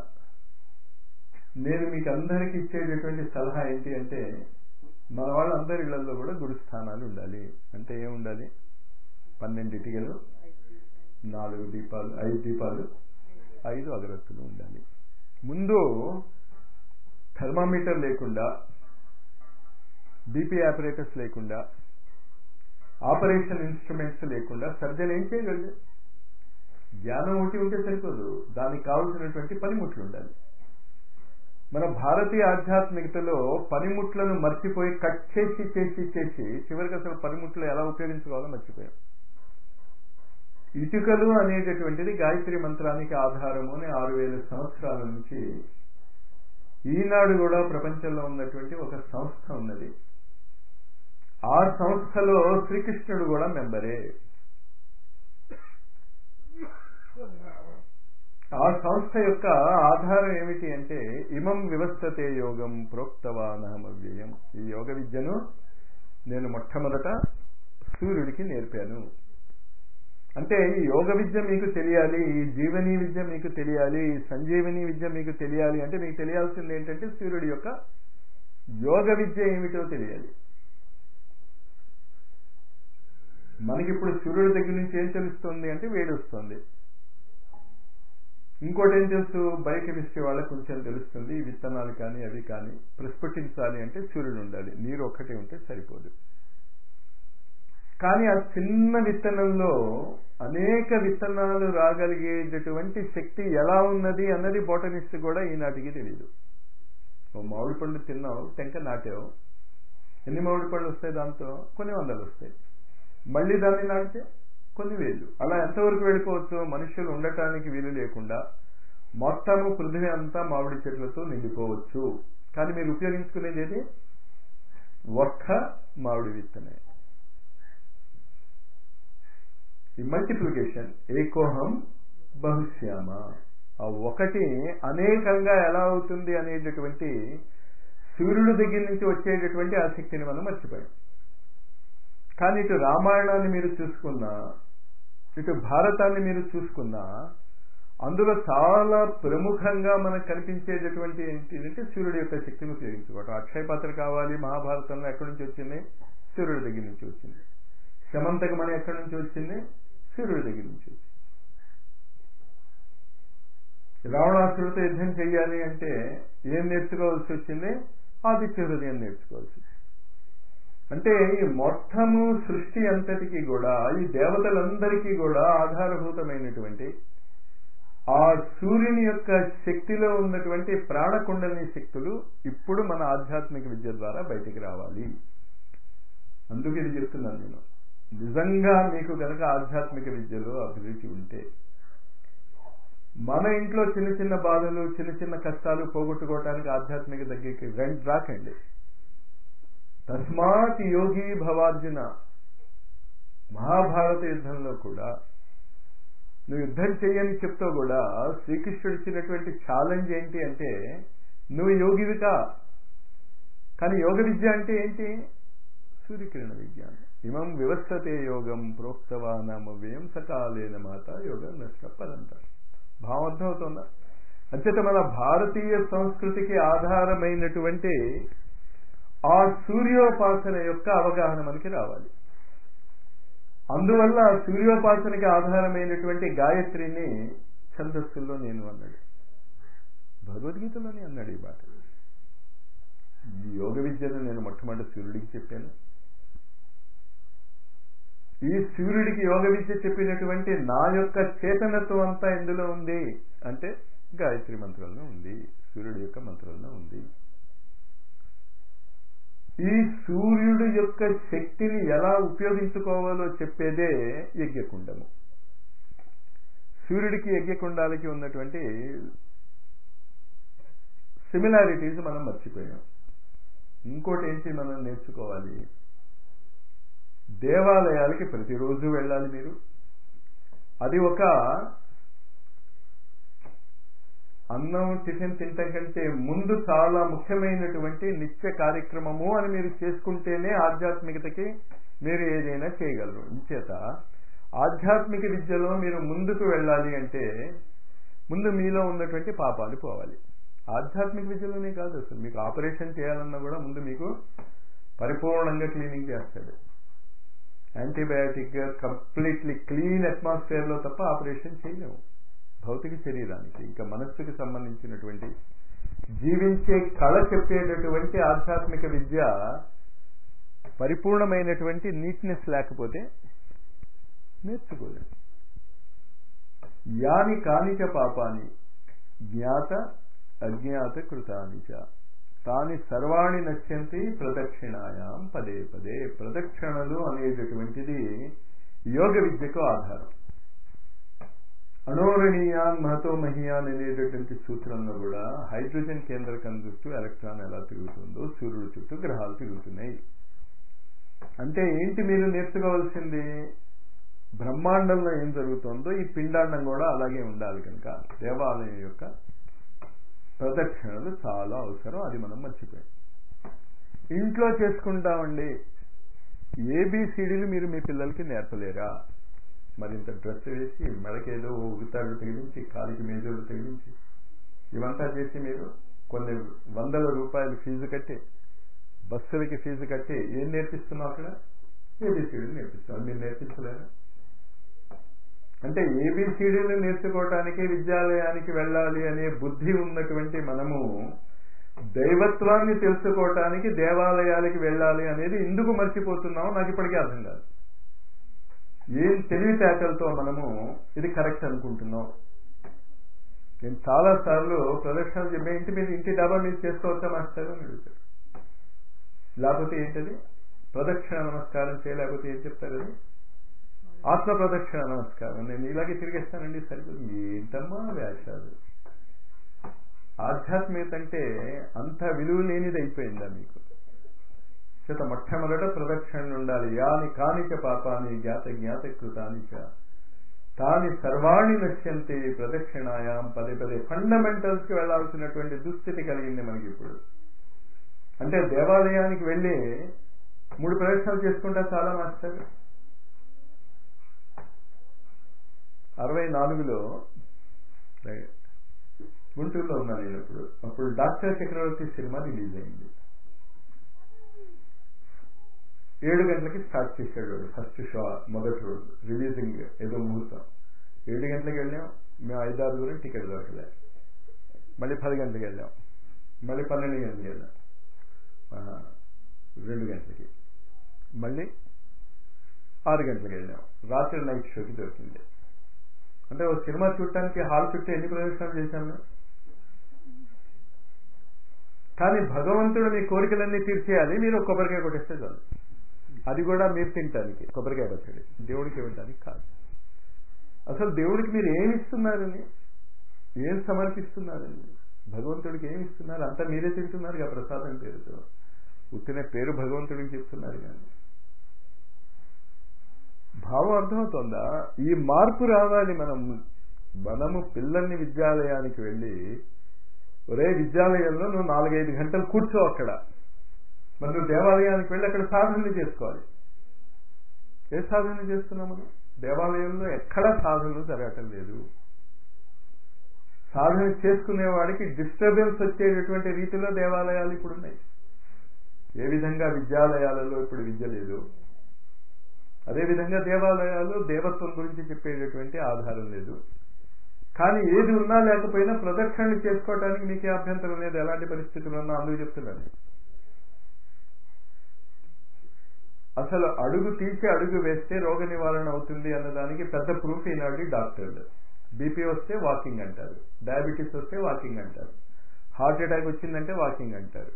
నేను మీకు అందరికీ ఇచ్చేటటువంటి సలహా ఏంటి అంటే మన వాళ్ళందరి ఇళ్లలో కూడా గురుస్థానాలు ఉండాలి అంటే ఏముండాలి పన్నెండు ఇటుకలు నాలుగు దీపాలు ఐదు దీపాలు ఐదు అగరత్తులు ఉండాలి ముందు థర్మామీటర్ లేకుండా బీపీ ఆపరేటర్స్ లేకుండా ఆపరేషన్ ఇన్స్ట్రుమెంట్స్ లేకుండా సర్జన్ ఏం చేయగలడు జ్ఞానం ఒకటి ఉంటే సరిపోదు దానికి కావలసినటువంటి పనిముట్లు ఉండాలి మన భారతీయ ఆధ్యాత్మికతలో పనిముట్లను మర్చిపోయి కట్ చేసి చేసి చేసి చివరికి అసలు పనిముట్లు ఎలా ఉపయోగించుకోవాలో మర్చిపోయాం ఇటుకలు అనేటటువంటిది గాయత్రి మంత్రానికి ఆధారము అని ఆరు వేల సంవత్సరాల నుంచి ఈనాడు కూడా ప్రపంచంలో ఉన్నటువంటి ఒక సంస్థ ఉన్నది ఆ సంస్థలో శ్రీకృష్ణుడు కూడా మెంబరే ఆ సంస్థ యొక్క ఆధారం ఏమిటి అంటే ఇమం వివస్థతే యోగం ప్రోక్తవానహమవ్యయం ఈ యోగ విద్యను నేను మొట్టమొదట సూర్యుడికి నేర్పాను అంటే ఈ యోగ విద్య మీకు తెలియాలి ఈ జీవనీ విద్య మీకు తెలియాలి ఈ సంజీవని విద్య మీకు తెలియాలి అంటే మీకు తెలియాల్సింది ఏంటంటే సూర్యుడి యొక్క యోగ విద్య ఏమిటో తెలియాలి మనకిప్పుడు సూర్యుడి దగ్గర నుంచి ఏం తెలుస్తుంది అంటే వేడి వస్తుంది ఇంకోటి ఏం తెలుసు బయోకెమిస్ట్రీ వాళ్ళకి కొంచెం తెలుస్తుంది విత్తనాలు కానీ అవి కానీ ప్రస్ఫుటించాలి అంటే సూర్యుడు ఉండాలి నీరు ఒక్కటే ఉంటే సరిపోదు కానీ ఆ చిన్న విత్తనంలో అనేక విత్తనాలు రాగలిగేటటువంటి శక్తి ఎలా ఉన్నది అన్నది బోటనిస్ట్ కూడా ఈనాటికి తెలియదు ఓ మామిడి పండు తిన్నావు టెంక నాటావు ఎన్ని మామిడి పళ్ళు వస్తాయి దాంతో కొన్ని వందలు వస్తాయి మళ్ళీ దాన్ని నాటితే కొన్ని వేలు అలా ఎంతవరకు వెళ్ళిపోవచ్చు మనుషులు ఉండటానికి వీలు లేకుండా మొత్తము పృథివీ అంతా మామిడి చెట్లతో నిండిపోవచ్చు కానీ మీరు ఉపయోగించుకునేది ఏది ఒక్క మామిడి విత్తనే ఈ మల్టిప్లికేషన్ ఏకోహం బహుశ్యామ ఆ ఒకటి అనేకంగా ఎలా అవుతుంది అనేటటువంటి సూర్యుడి దగ్గర నుంచి వచ్చేటటువంటి ఆసక్తిని మనం మర్చిపోయాం కానీ ఇటు రామాయణాన్ని మీరు చూసుకున్నా ఇటు భారతాన్ని మీరు చూసుకున్నా అందులో చాలా ప్రముఖంగా మనకు కనిపించేటటువంటి ఏంటిదంటే సూర్యుడి యొక్క శక్తిని ఉపయోగించుకోవటం అక్షయ పాత్ర కావాలి మహాభారతంలో ఎక్కడి నుంచి వచ్చింది సూర్యుడి దగ్గర నుంచి వచ్చింది శమంతకమణి ఎక్కడి నుంచి వచ్చింది సూర్యుడి దగ్గర నుంచి వచ్చింది రావణాసుడితో యుద్ధం చెయ్యాలి అంటే ఏం నేర్చుకోవాల్సి వచ్చింది ఆదిత్య హృదయం నేర్చుకోవాల్సి వచ్చింది అంటే ఈ మొత్తము సృష్టి అంతటికి కూడా ఈ దేవతలందరికీ కూడా ఆధారభూతమైనటువంటి ఆ సూర్యుని యొక్క శక్తిలో ఉన్నటువంటి ప్రాణకుండలిని శక్తులు ఇప్పుడు మన ఆధ్యాత్మిక విద్య ద్వారా బయటికి రావాలి అందుకు ఇది చెప్తున్నాను నేను నిజంగా మీకు కనుక ఆధ్యాత్మిక విద్యలో అభిరుచి ఉంటే మన ఇంట్లో చిన్న చిన్న బాధలు చిన్న చిన్న కష్టాలు పోగొట్టుకోవటానికి ఆధ్యాత్మిక దగ్గరికి రండి రాకండి తస్మాత్ యోగి భవార్జున మహాభారత యుద్ధంలో కూడా నువ్వు యుద్ధం చేయని చెప్తూ కూడా శ్రీకృష్ణుడు ఇచ్చినటువంటి ఛాలెంజ్ ఏంటి అంటే నువ్వు యోగివికా కానీ యోగ విద్య అంటే ఏంటి సూర్యకిరణ విద్య ఇమం వివస్థతే యోగం ప్రోక్తవానమవ్యయం సకాలేన మాత యోగం నష్ట పరంత భావం అర్థమవుతుందా అంచేత మన భారతీయ సంస్కృతికి ఆధారమైనటువంటి ఆ సూర్యోపాసన యొక్క అవగాహన మనకి రావాలి అందువల్ల సూర్యోపాసనకి ఆధారమైనటువంటి గాయత్రిని ఛందస్సుల్లో నేను అన్నాడు భగవద్గీతలోనే అన్నాడు ఈ మాట ఈ యోగ విద్యను నేను మొట్టమొదటి సూర్యుడికి చెప్పాను ఈ సూర్యుడికి యోగ విద్య చెప్పినటువంటి నా యొక్క చేతనత్వం అంతా ఎందులో ఉంది అంటే గాయత్రి మంత్రంలో ఉంది సూర్యుడి యొక్క మంత్రంలో ఉంది ఈ సూర్యుడు యొక్క శక్తిని ఎలా ఉపయోగించుకోవాలో చెప్పేదే యజ్ఞకుండము సూర్యుడికి యజ్ఞకుండాలకి ఉన్నటువంటి సిమిలారిటీస్ మనం మర్చిపోయాం ఇంకోటి ఏంటి మనం నేర్చుకోవాలి దేవాలయాలకి ప్రతిరోజు వెళ్ళాలి మీరు అది ఒక అన్నం టిఫిన్ తినటం కంటే ముందు చాలా ముఖ్యమైనటువంటి నిత్య కార్యక్రమము అని మీరు చేసుకుంటేనే ఆధ్యాత్మికతకి మీరు ఏదైనా చేయగలరు ఇంచేత ఆధ్యాత్మిక విద్యలో మీరు ముందుకు వెళ్ళాలి అంటే ముందు మీలో ఉన్నటువంటి పాపాలు పోవాలి ఆధ్యాత్మిక విద్యలోనే కాదు అసలు మీకు ఆపరేషన్ చేయాలన్నా కూడా ముందు మీకు పరిపూర్ణంగా క్లీనింగ్ చేస్తాడు యాంటీబయాటిక్ కంప్లీట్లీ క్లీన్ అట్మాస్ఫియర్లో తప్ప ఆపరేషన్ చేయలేము భౌతిక శరీరానికి ఇంకా మనస్సుకి సంబంధించినటువంటి జీవించే కళ చెప్పేటటువంటి ఆధ్యాత్మిక విద్య పరిపూర్ణమైనటువంటి నీట్నెస్ లేకపోతే నేర్చుకోలేము యాని కానిచ పాపాని జ్ఞాత అజ్ఞాత కృతానిచ తాని సర్వాణి నశ్యంతి ప్రదక్షిణాయాం పదే పదే ప్రదక్షిణలు అనేటటువంటిది యోగ విద్యకు ఆధారం అణోరణీయాన్ మహతో మహియాన్ అనేటటువంటి సూత్రంలో కూడా హైడ్రోజన్ కేంద్రకం చుట్టూ ఎలక్ట్రాన్ ఎలా తిరుగుతుందో సూర్యుడు చుట్టూ గ్రహాలు తిరుగుతున్నాయి అంటే ఏంటి మీరు నేర్చుకోవాల్సింది బ్రహ్మాండంలో ఏం జరుగుతుందో ఈ పిండాండం కూడా అలాగే ఉండాలి కనుక దేవాలయం యొక్క ప్రదక్షిణలు చాలా అవసరం అది మనం మర్చిపోయాం ఇంట్లో చేసుకుంటామండి ఏబిసిడీలు మీరు మీ పిల్లలకి నేర్పలేరా మరింత డ్రెస్ వేసి మెడకేదో ఉగుతాడు తగిలించి కాలికి మేజోడు తగిలించి ఇవంతా చేసి మీరు కొన్ని వందల రూపాయలు ఫీజు కట్టి బస్సులకి ఫీజు కట్టి ఏం నేర్పిస్తున్నావు అక్కడ ఏబిసిడీలు నేర్పిస్తున్నావు మీరు నేర్పించలేరా అంటే ఏబిసిడీలు నేర్చుకోవటానికి విద్యాలయానికి వెళ్ళాలి అనే బుద్ధి ఉన్నటువంటి మనము దైవత్వాన్ని తెలుసుకోవటానికి దేవాలయాలకి వెళ్ళాలి అనేది ఎందుకు మర్చిపోతున్నామో నాకు ఇప్పటికీ అర్థం కాదు ఏం తెలివితేటలతో మనము ఇది కరెక్ట్ అనుకుంటున్నాం నేను చాలా సార్లు ప్రదక్షిణలు చెప్పే ఇంటి మీద ఇంటి డాబా మీద చేసుకోవచ్చా మాస్టర్ అని అడుగుతారు లేకపోతే ఏంటది ప్రదక్షిణ నమస్కారం చేయలేకపోతే ఏం చెప్తారు అది ఆత్మ ప్రదక్షిణ నమస్కారం నేను ఇలాగే తిరిగేస్తానండి సరిపోతుంది ఏంటమ్మా వ్యాసాలు ఆధ్యాత్మికత అంటే అంత విలువ లేనిది అయిపోయిందా మీకు చేత మొట్టమొదట ప్రదక్షిణలు ఉండాలి యాని కానిచ పాపాని జ్ఞాత జ్ఞాత కృతానిచ తాని సర్వాణి నశ్యంతి ప్రదక్షిణాయాం పదే పదే ఫండమెంటల్స్ కి వెళ్లాల్సినటువంటి దుస్థితి కలిగింది మనకి ఇప్పుడు అంటే దేవాలయానికి వెళ్ళి మూడు ప్రదక్షిణలు చేసుకుంటా చాలా మాస్టర్ అరవై నాలుగులో గుంటూరులో ఉన్నాను నేను అప్పుడు అప్పుడు డాక్టర్ చక్రవర్తి సినిమా రిలీజ్ అయింది ఏడు గంటలకి స్టార్ట్ చేశాడు ఫస్ట్ షో మొదటి రోజు రిలీజింగ్ ఏదో ముహూర్తం ఏడు గంటలకు వెళ్ళాం మేము ఐదారుగురం టికెట్ దొరకలే మళ్ళీ పది గంటలకు వెళ్ళాం మళ్ళీ పన్నెండు గంటలకు వెళ్ళాం ఆ, రెండు గంటలకి మళ్ళీ ఆరు గంటలకు వెళ్ళాం రాత్రి నైట్ షోకి దొరికింది అంటే ఒక సినిమా చూడటానికి హాల్ చుట్టూ ఎన్ని ప్రదర్శనలు చేశాం మేము కానీ భగవంతుడు మీ కోరికలన్నీ తీర్చేయాలి మీరు ఒక కొబ్బరికాయ కొట్టేస్తే చాలు అది కూడా మీరు తినటానికి కొబ్బరికాయ పచ్చడి దేవుడికి ఇవ్వటానికి కాదు అసలు దేవుడికి మీరు ఏమి ఇస్తున్నారని ఏం సమర్పిస్తున్నారని భగవంతుడికి ఏమి ఇస్తున్నారు అంతా మీరే తింటున్నారు కదా ప్రసాదం పేరుతో ఉత్తిన పేరు భగవంతుడికి చెప్తున్నారు కానీ భావం అర్థమవుతుందా ఈ మార్పు రావాలి మనం మనము పిల్లల్ని విద్యాలయానికి వెళ్ళి ఒరే విద్యాలయంలో నువ్వు నాలుగైదు గంటలు కూర్చో అక్కడ మరి నువ్వు దేవాలయానికి వెళ్ళి అక్కడ సాధనలు చేసుకోవాలి ఏ సాధన చేస్తున్నాం మనం దేవాలయంలో ఎక్కడా సాధనలు జరగటం లేదు సాధన చేసుకునే వాడికి డిస్టర్బెన్స్ వచ్చేటటువంటి రీతిలో దేవాలయాలు ఇప్పుడు ఉన్నాయి ఏ విధంగా విద్యాలయాలలో ఇప్పుడు విద్య లేదు అదేవిధంగా దేవాలయాలు దేవత్వం గురించి చెప్పేటటువంటి ఆధారం లేదు కానీ ఏది ఉన్నా లేకపోయినా ప్రదక్షిణలు చేసుకోవటానికి మీకే అభ్యంతరం లేదు ఎలాంటి పరిస్థితులు ఉన్నా అందుకు చెప్తున్నాను అసలు అడుగు తీసి అడుగు వేస్తే రోగ నివారణ అవుతుంది అన్నదానికి పెద్ద ప్రూఫ్ ఈనాడు డాక్టర్లు బీపీ వస్తే వాకింగ్ అంటారు డయాబెటీస్ వస్తే వాకింగ్ అంటారు హార్ట్ అటాక్ వచ్చిందంటే వాకింగ్ అంటారు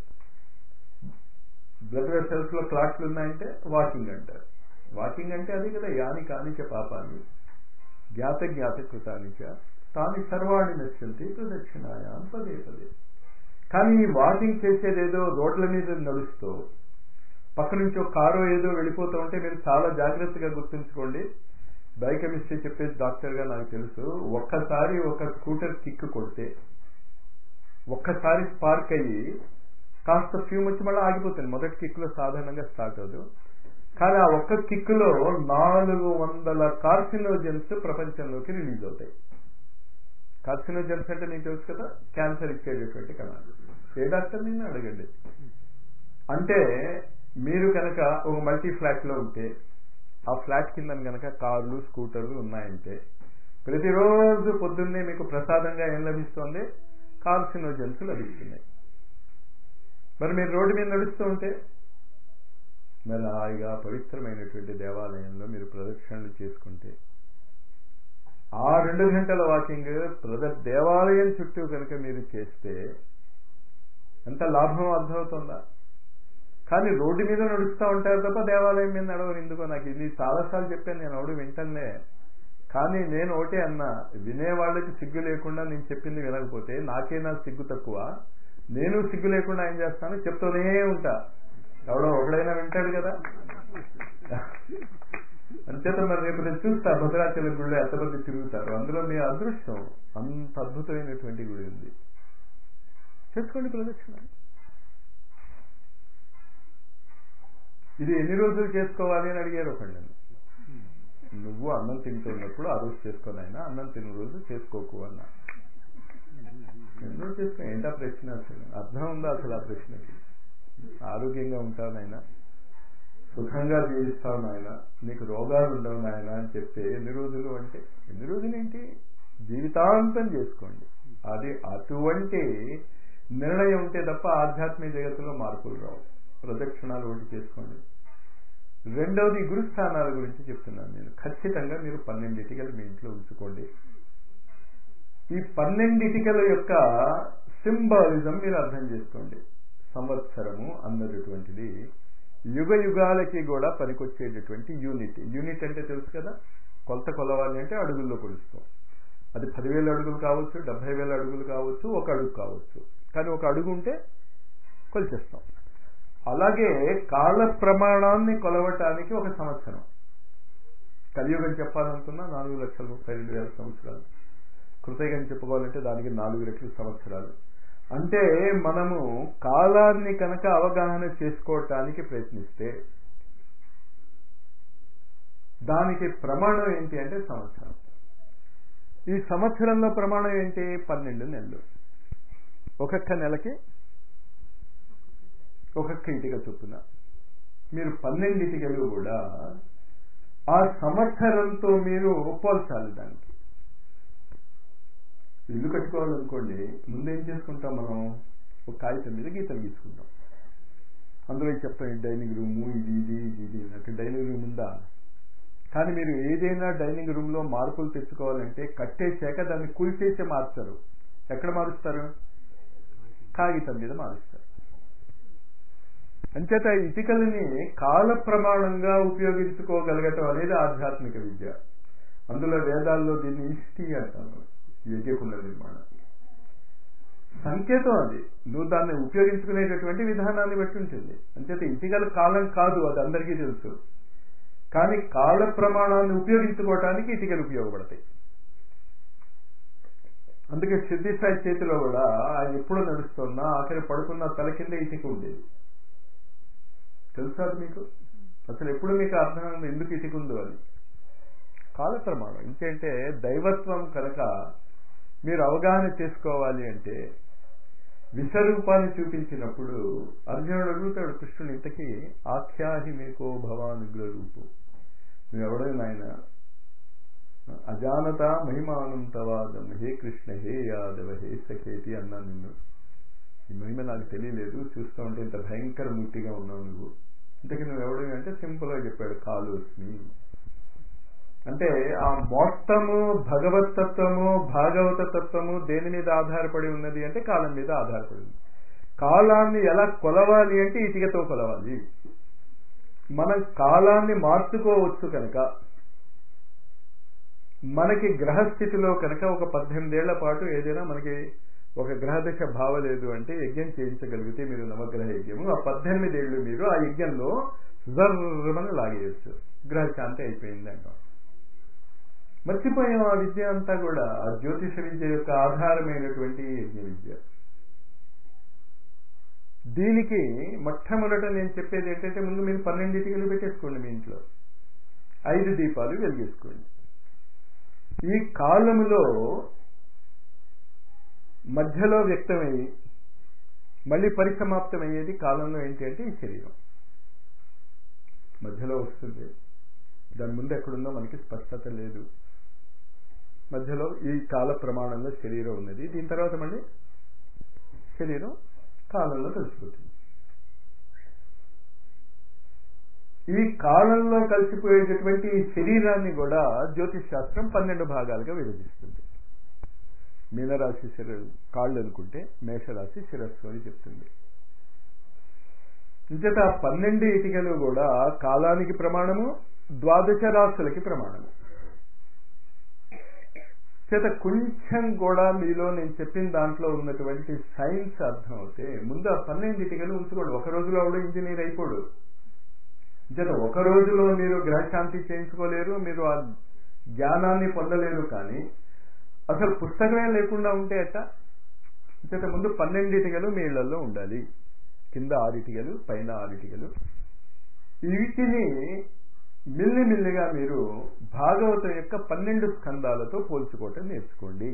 బ్లడ్ వెసల్స్ లో క్లాట్లు ఉన్నాయంటే వాకింగ్ అంటారు వాకింగ్ అంటే అది కదా యాని కానిచ పాపాన్ని జ్ఞాత జ్ఞాత కృతానిచ తాని సర్వాణి నశ్యంతి ప్రదక్షిణాయ పదే పదే కానీ ఈ వాకింగ్ చేసేదేదో రోడ్ల మీద నడుస్తూ పక్క నుంచి ఒక కారు ఏదో వెళ్ళిపోతూ ఉంటే మీరు చాలా జాగ్రత్తగా గుర్తుంచుకోండి బయోకెమిస్ట్రీ చెప్పేది డాక్టర్గా నాకు తెలుసు ఒక్కసారి ఒక స్కూటర్ కిక్ కొడితే ఒక్కసారి స్పార్క్ అయ్యి కాస్త ఫ్యూమ్ వచ్చి మళ్ళీ ఆగిపోతుంది మొదటి కిక్లో సాధారణంగా స్టార్ట్ అవ్వదు కానీ ఆ ఒక్క కిక్లో నాలుగు వందల కార్సినోజన్స్ ప్రపంచంలోకి రిలీజ్ అవుతాయి కార్సినోజన్స్ అంటే మీకు తెలుసు కదా క్యాన్సర్ ఇచ్చేటటువంటి కణాలు ఏ డాక్టర్ నేను అడగండి అంటే మీరు కనుక ఒక మల్టీ ఫ్లాట్ లో ఉంటే ఆ ఫ్లాట్ కింద కనుక కార్లు స్కూటర్లు ఉన్నాయంటే ప్రతిరోజు పొద్దున్నే మీకు ప్రసాదంగా ఏం లభిస్తుంది కార్సినోజన్స్ లభిస్తున్నాయి మరి మీరు రోడ్డు మీద నడుస్తూ ఉంటే మరి హాయిగా పవిత్రమైనటువంటి దేవాలయంలో మీరు ప్రదక్షిణలు చేసుకుంటే ఆ రెండు గంటల వాకింగ్ ప్రద దేవాలయం చుట్టూ కనుక మీరు చేస్తే ఎంత లాభం అర్థమవుతుందా కానీ రోడ్డు మీద నడుస్తూ ఉంటారు తప్ప దేవాలయం మీద నడవరు ఎందుకో నాకు ఇది చాలాసార్లు చెప్పాను నేను ఎవడు వింటలే కానీ నేను ఒకటే అన్నా వినేవాళ్ళకి సిగ్గు లేకుండా నేను చెప్పింది వినకపోతే నాకే నా సిగ్గు తక్కువ నేను సిగ్గు లేకుండా ఏం చేస్తాను చెప్తూనే ఉంటా ఎవడో ఒకడైనా వింటాడు కదా అంచేత మరి రేపు నేను చూస్తా భద్రాచలం గుడిలో ఎంతమంది తిరుగుతారు అందులో మీ అదృష్టం అంత అద్భుతమైనటువంటి గుడి ఉంది చేసుకోండి ప్రదక్షిణ ఇది ఎన్ని రోజులు చేసుకోవాలి అని అడిగారు ఒకళ్ళు నన్ను నువ్వు అన్నం తింటున్నప్పుడు ఆ రోజు చేసుకొని అయినా అన్నం తిన్న రోజు చేసుకోకు అన్నా ఎన్నో చేసుకో ఏంటా ప్రశ్న అసలు అర్థం ఉందా అసలు ఆ ప్రశ్నకి ఆరోగ్యంగా ఉంటావు నాయన సుఖంగా జీవిస్తావు నాయన నీకు రోగాలు ఉండవు నాయన అని చెప్తే ఎన్ని రోజులు అంటే ఎన్ని రోజులు ఏంటి జీవితాంతం చేసుకోండి అది అటువంటి నిర్ణయం ఉంటే తప్ప ఆధ్యాత్మిక జగత్తులో మార్పులు రావు ప్రదక్షిణాలు ఒకటి చేసుకోండి రెండవది గురుస్థానాల గురించి చెప్తున్నాను నేను ఖచ్చితంగా మీరు పన్నెండు ఇటుకలు మీ ఇంట్లో ఉంచుకోండి ఈ పన్నెండు ఇటుకల యొక్క సింబాలిజం మీరు అర్థం చేసుకోండి సంవత్సరము అన్నటువంటిది యుగ యుగాలకి కూడా పనికొచ్చేటటువంటి యూనిట్ యూనిట్ అంటే తెలుసు కదా కొలత కొలవాలి అంటే అడుగుల్లో కొలుస్తాం అది పదివేల అడుగులు కావచ్చు డెబ్బై వేల అడుగులు కావచ్చు ఒక అడుగు కావచ్చు కానీ ఒక అడుగు ఉంటే కొలిచేస్తాం అలాగే కాల ప్రమాణాన్ని కొలవటానికి ఒక సంవత్సరం కలియుగం చెప్పాలనుకున్నా నాలుగు లక్షల ముప్పై రెండు వేల సంవత్సరాలు కృతయుగం చెప్పుకోవాలంటే దానికి నాలుగు రెట్లు సంవత్సరాలు అంటే మనము కాలాన్ని కనుక అవగాహన చేసుకోవటానికి ప్రయత్నిస్తే దానికి ప్రమాణం ఏంటి అంటే సంవత్సరం ఈ సంవత్సరంలో ప్రమాణం ఏంటి పన్నెండు నెలలు ఒక్కొక్క నెలకి ఒక్కొక్క ఇటుక చొప్పున మీరు పన్నెండిటికలు కూడా ఆ సంవత్సరంతో మీరు పోల్చాలి దానికి ఇల్లు కట్టుకోవాలనుకోండి ముందు ఏం చేసుకుంటాం మనం ఒక కాగితం మీద గీతలు గీసుకుంటాం అందులో చెప్తాం ఈ డైనింగ్ రూము ఇది ఇది ఇది ఇది అక్కడ డైనింగ్ రూమ్ ఉందా కానీ మీరు ఏదైనా డైనింగ్ రూమ్లో మార్పులు తెచ్చుకోవాలంటే కట్టేశాక దాన్ని కూల్చేసి మార్చరు ఎక్కడ మారుస్తారు కాగితం మీద మారుస్తారు అంచేత ఇటుకలని కాల ప్రమాణంగా ఉపయోగించుకోగలగటం అనేది ఆధ్యాత్మిక విద్య అందులో వేదాల్లో దీన్ని ఇష్టి అంటాము యజ్ఞకుండ నిర్మాణం సంకేతం అది నువ్వు దాన్ని ఉపయోగించుకునేటటువంటి విధానాన్ని బట్టి ఉంటుంది అంచేత ఇటుకల కాలం కాదు అది అందరికీ తెలుసు కానీ కాల ప్రమాణాన్ని ఉపయోగించుకోవటానికి ఇటుకలు ఉపయోగపడతాయి అందుకే సిద్ధిసాయి చేతిలో కూడా ఆయన ఎప్పుడు నడుస్తున్నా ఆఖరి పడుకున్న తల కింద ఇటుక ఉండేది తెలుసా అది మీకు అసలు ఎప్పుడు మీకు అర్థం ఎందుకు ఇటుక ఉందో అని కాల ప్రమాణం ఇంకేంటే దైవత్వం కనుక మీరు అవగాహన చేసుకోవాలి అంటే విశ్వరూపాన్ని చూపించినప్పుడు అర్జునుడు అడుగుతాడు కృష్ణుడు ఇంతకీ ఆఖ్యాహి మేకో భవానుగ్ర రూపు నువ్వెవడే నాయన అజానత మహిమానం తవాదం హే కృష్ణ హే యాదవ హే సఖేతి అన్నా నిన్ను ఈ మహిమ నాకు తెలియలేదు చూస్తూ ఉంటే ఇంత భయంకర మూర్తిగా ఉన్నావు నువ్వు ఇంతకీ నువ్వు ఎవడవి అంటే సింపుల్గా చెప్పాడు కాలుస్మి అంటే ఆ మొత్తము భగవత్ తత్వము భాగవత తత్వము దేని మీద ఆధారపడి ఉన్నది అంటే కాలం మీద ఆధారపడి ఉంది కాలాన్ని ఎలా కొలవాలి అంటే ఇటుకతో కొలవాలి మనం కాలాన్ని మార్చుకోవచ్చు కనుక మనకి గ్రహస్థితిలో కనుక ఒక పద్దెనిమిదేళ్ల పాటు ఏదైనా మనకి ఒక గ్రహదశ భావలేదు అంటే యజ్ఞం చేయించగలిగితే మీరు నవగ్రహ యజ్ఞము ఆ పద్దెనిమిదేళ్లు మీరు ఆ యజ్ఞంలో జర్రమని లాగేయచ్చు గ్రహశాంతి అయిపోయింది అంటాం మర్చిపోయాం ఆ విద్య అంతా కూడా ఆ జ్యోతిష విద్య యొక్క ఆధారమైనటువంటి యజ్ఞ విద్య దీనికి మొట్టమొదట నేను చెప్పేది ఏంటంటే ముందు మీరు పన్నెండింటికలు పెట్టేసుకోండి మీ ఇంట్లో ఐదు దీపాలు వెలిగేసుకోండి ఈ కాలములో మధ్యలో వ్యక్తమయ్యి మళ్ళీ పరిసమాప్తమయ్యేది కాలంలో ఏంటి అంటే ఈ శరీరం మధ్యలో వస్తుంది దాని ముందు ఎక్కడుందో మనకి స్పష్టత లేదు మధ్యలో ఈ కాల ప్రమాణంలో శరీరం ఉన్నది దీని తర్వాత మళ్ళీ శరీరం కాలంలో కలిసిపోతుంది ఈ కాలంలో కలిసిపోయేటటువంటి ఈ శరీరాన్ని కూడా జ్యోతిష్ శాస్త్రం పన్నెండు భాగాలుగా విభజిస్తుంది మీనరాశి శిర కాళ్ళు అనుకుంటే మేషరాశి శిరస్సు అని చెప్తుంది ఇంచేత ఆ పన్నెండు ఇటికలు కూడా కాలానికి ప్రమాణము ద్వాదశ రాశులకి ప్రమాణము చేత కొంచెం కూడా మీలో నేను చెప్పిన దాంట్లో ఉన్నటువంటి సైన్స్ అర్థం అవుతే ముందు ఆ పన్నెండు ఇటికలు ఉంచుకోండి ఒక రోజులో కూడా ఇంజనీర్ అయిపోడు చేత ఒక రోజులో మీరు గ్రహశాంతి చేయించుకోలేరు మీరు ఆ జ్ఞానాన్ని పొందలేరు కానీ అసలు పుస్తకమే లేకుండా ఉంటే అట్ట చేత ముందు పన్నెండిటికలు మీ ఇళ్లలో ఉండాలి కింద ఆరిటికలు పైన ఆరిటికలు వీటిని మిల్లిమిల్లిగా మీరు భాగవతం యొక్క పన్నెండు స్కందాలతో పోల్చుకోవటం నేర్చుకోండి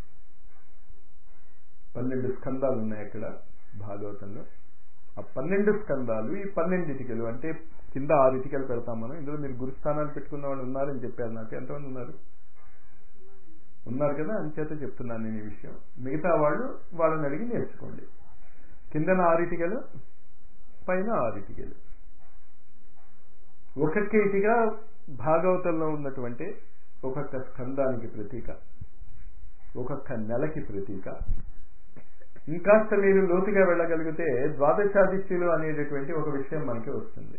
పన్నెండు స్కందాలు ఉన్నాయి అక్కడ భాగవతంలో ఆ పన్నెండు స్కందాలు ఈ పన్నెండిటికలు అంటే కింద ఆరు ఇటికలు పెడతాం మనం ఇందులో మీరు గురుస్థానాలు పెట్టుకున్న వాళ్ళు ఉన్నారని చెప్పారు నాకు ఎంతమంది ఉన్నారు ఉన్నారు కదా అంచేత చెప్తున్నాను నేను ఈ విషయం మిగతా వాళ్ళు వాళ్ళని అడిగి నేర్చుకోండి కిందన ఆరిటికలు పైన ఆరిటికలు ఒక్కొక్క ఇటిగా భాగవతంలో ఉన్నటువంటి ఒక్కొక్క స్కందానికి ప్రతీక ఒక్కొక్క నెలకి ప్రతీక ఇంకాస్త మీరు లోతుగా వెళ్ళగలిగితే ద్వాదశాదిత్యులు అనేటటువంటి ఒక విషయం మనకి వస్తుంది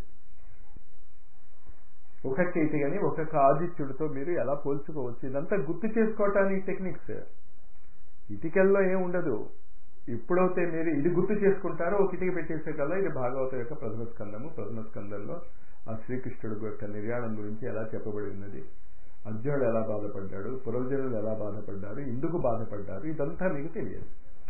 ఒక్కొక్క ఇటుకని ఒక్కొక్క ఆదిత్యుడితో మీరు ఎలా పోల్చుకోవచ్చు ఇదంతా గుర్తు చేసుకోవటానికి టెక్నిక్స్ ఇటుకల్లో ఏం ఉండదు ఎప్పుడైతే మీరు ఇది గుర్తు చేసుకుంటారో ఒక ఇటుక పెట్టేసే కల్లా ఇది భాగవతం యొక్క ప్రథమ స్కందము ప్రథమ స్కందంలో ఆ శ్రీకృష్ణుడు యొక్క నిర్యాణం గురించి ఎలా చెప్పబడి ఉన్నది అర్జునుడు ఎలా బాధపడ్డాడు పురజనులు ఎలా బాధపడ్డారు ఎందుకు బాధపడ్డారు ఇదంతా మీకు తెలియదు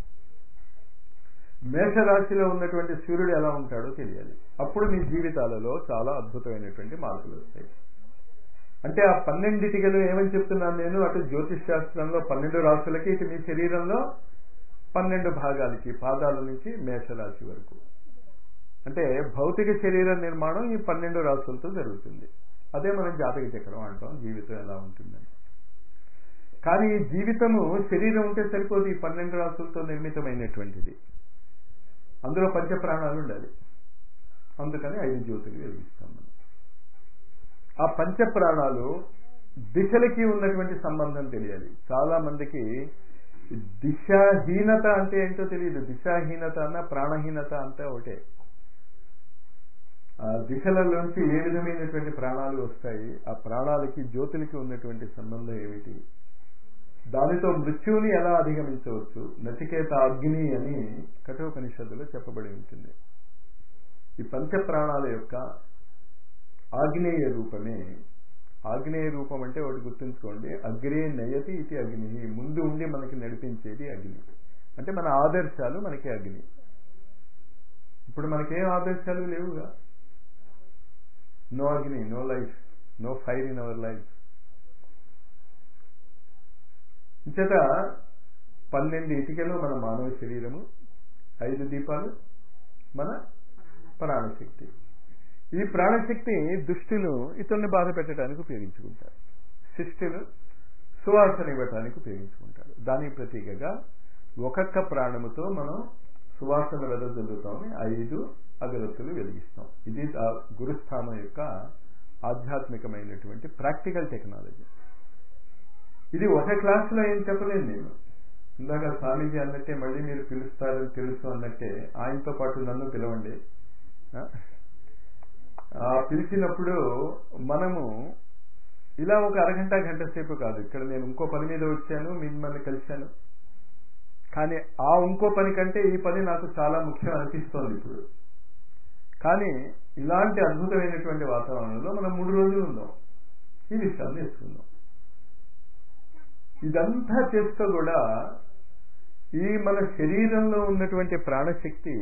మేషరాశిలో ఉన్నటువంటి సూర్యుడు ఎలా ఉంటాడో తెలియాలి అప్పుడు మీ జీవితాలలో చాలా అద్భుతమైనటువంటి మార్పులు వస్తాయి అంటే ఆ పన్నెండిటికలు ఏమని చెప్తున్నాను నేను అటు జ్యోతిష్ శాస్త్రంలో పన్నెండు రాశులకి ఇటు మీ శరీరంలో పన్నెండు భాగాలకి పాదాల నుంచి మేషరాశి వరకు అంటే భౌతిక శరీర నిర్మాణం ఈ పన్నెండు రాశులతో జరుగుతుంది అదే మనం జాతక చక్రం అంటాం జీవితం ఎలా ఉంటుందని కానీ ఈ జీవితము శరీరం ఉంటే సరిపోదు ఈ పన్నెండు రాసులతో నిర్మితమైనటువంటిది అందులో పంచప్రాణాలు ఉండాలి అందుకని ఐదు జ్యోతులు వెలిగిస్తాం మనం ఆ పంచప్రాణాలు దిశలకి ఉన్నటువంటి సంబంధం తెలియాలి చాలా మందికి దిశాహీనత అంటే ఏంటో తెలియదు దిశాహీనత అన్న ప్రాణహీనత అంతా ఒకటే ఆ దిశలలోంచి ఏ విధమైనటువంటి ప్రాణాలు వస్తాయి ఆ ప్రాణాలకి జ్యోతులకి ఉన్నటువంటి సంబంధం ఏమిటి దానితో మృత్యువుని ఎలా అధిగమించవచ్చు నచికేత అగ్ని అని కఠోపనిషత్తులో చెప్పబడి ఉంటుంది ఈ పంచ ప్రాణాల యొక్క ఆగ్నేయ రూపమే ఆగ్నేయ రూపం అంటే ఒకటి గుర్తుంచుకోండి అగ్రే నయతి ఇది అగ్ని ముందు ఉండి మనకి నడిపించేది అగ్ని అంటే మన ఆదర్శాలు మనకి అగ్ని ఇప్పుడు మనకేం ఆదర్శాలు లేవుగా నో అగ్ని no life no fire in our life ఇంచేత పన్నెండు ఇటుకలు మన మానవ శరీరము ఐదు దీపాలు మన ప్రాణశక్తి ఈ ప్రాణశక్తి దుష్టులు ఇతరుల్ని బాధ పెట్టడానికి ఉపయోగించుకుంటారు శిష్టులు సువాసన ఇవ్వటానికి ఉపయోగించుకుంటారు దానికి ప్రతీకగా ఒక్కొక్క ప్రాణముతో మనం సువాసన వెదజల్లుతామని ఐదు అగరత్తులు వెలిగిస్తాం ఇది ఆ గురుస్థానం యొక్క ఆధ్యాత్మికమైనటువంటి ప్రాక్టికల్ టెక్నాలజీ ఇది ఒక క్లాసులో ఏం చెప్పలేను నేను ఇందాక స్వామీజీ అన్నట్టే మళ్ళీ మీరు పిలుస్తారని తెలుసు అన్నట్టే ఆయనతో పాటు నన్ను పిలవండి ఆ పిలిచినప్పుడు మనము ఇలా ఒక అరగంట గంట సేపు కాదు ఇక్కడ నేను ఇంకో పని మీద వచ్చాను మిమ్మల్ని కలిశాను కానీ ఆ ఇంకో పని కంటే ఈ పని నాకు చాలా ముఖ్యం అనిపిస్తోంది ఇప్పుడు కానీ ఇలాంటి అద్భుతమైనటువంటి వాతావరణంలో మనం మూడు రోజులు ఉందాం ఈ విషయాలు నేర్చుకుందాం ఇదంతా చేస్తూ కూడా ఈ మన శరీరంలో ఉన్నటువంటి ప్రాణశక్తి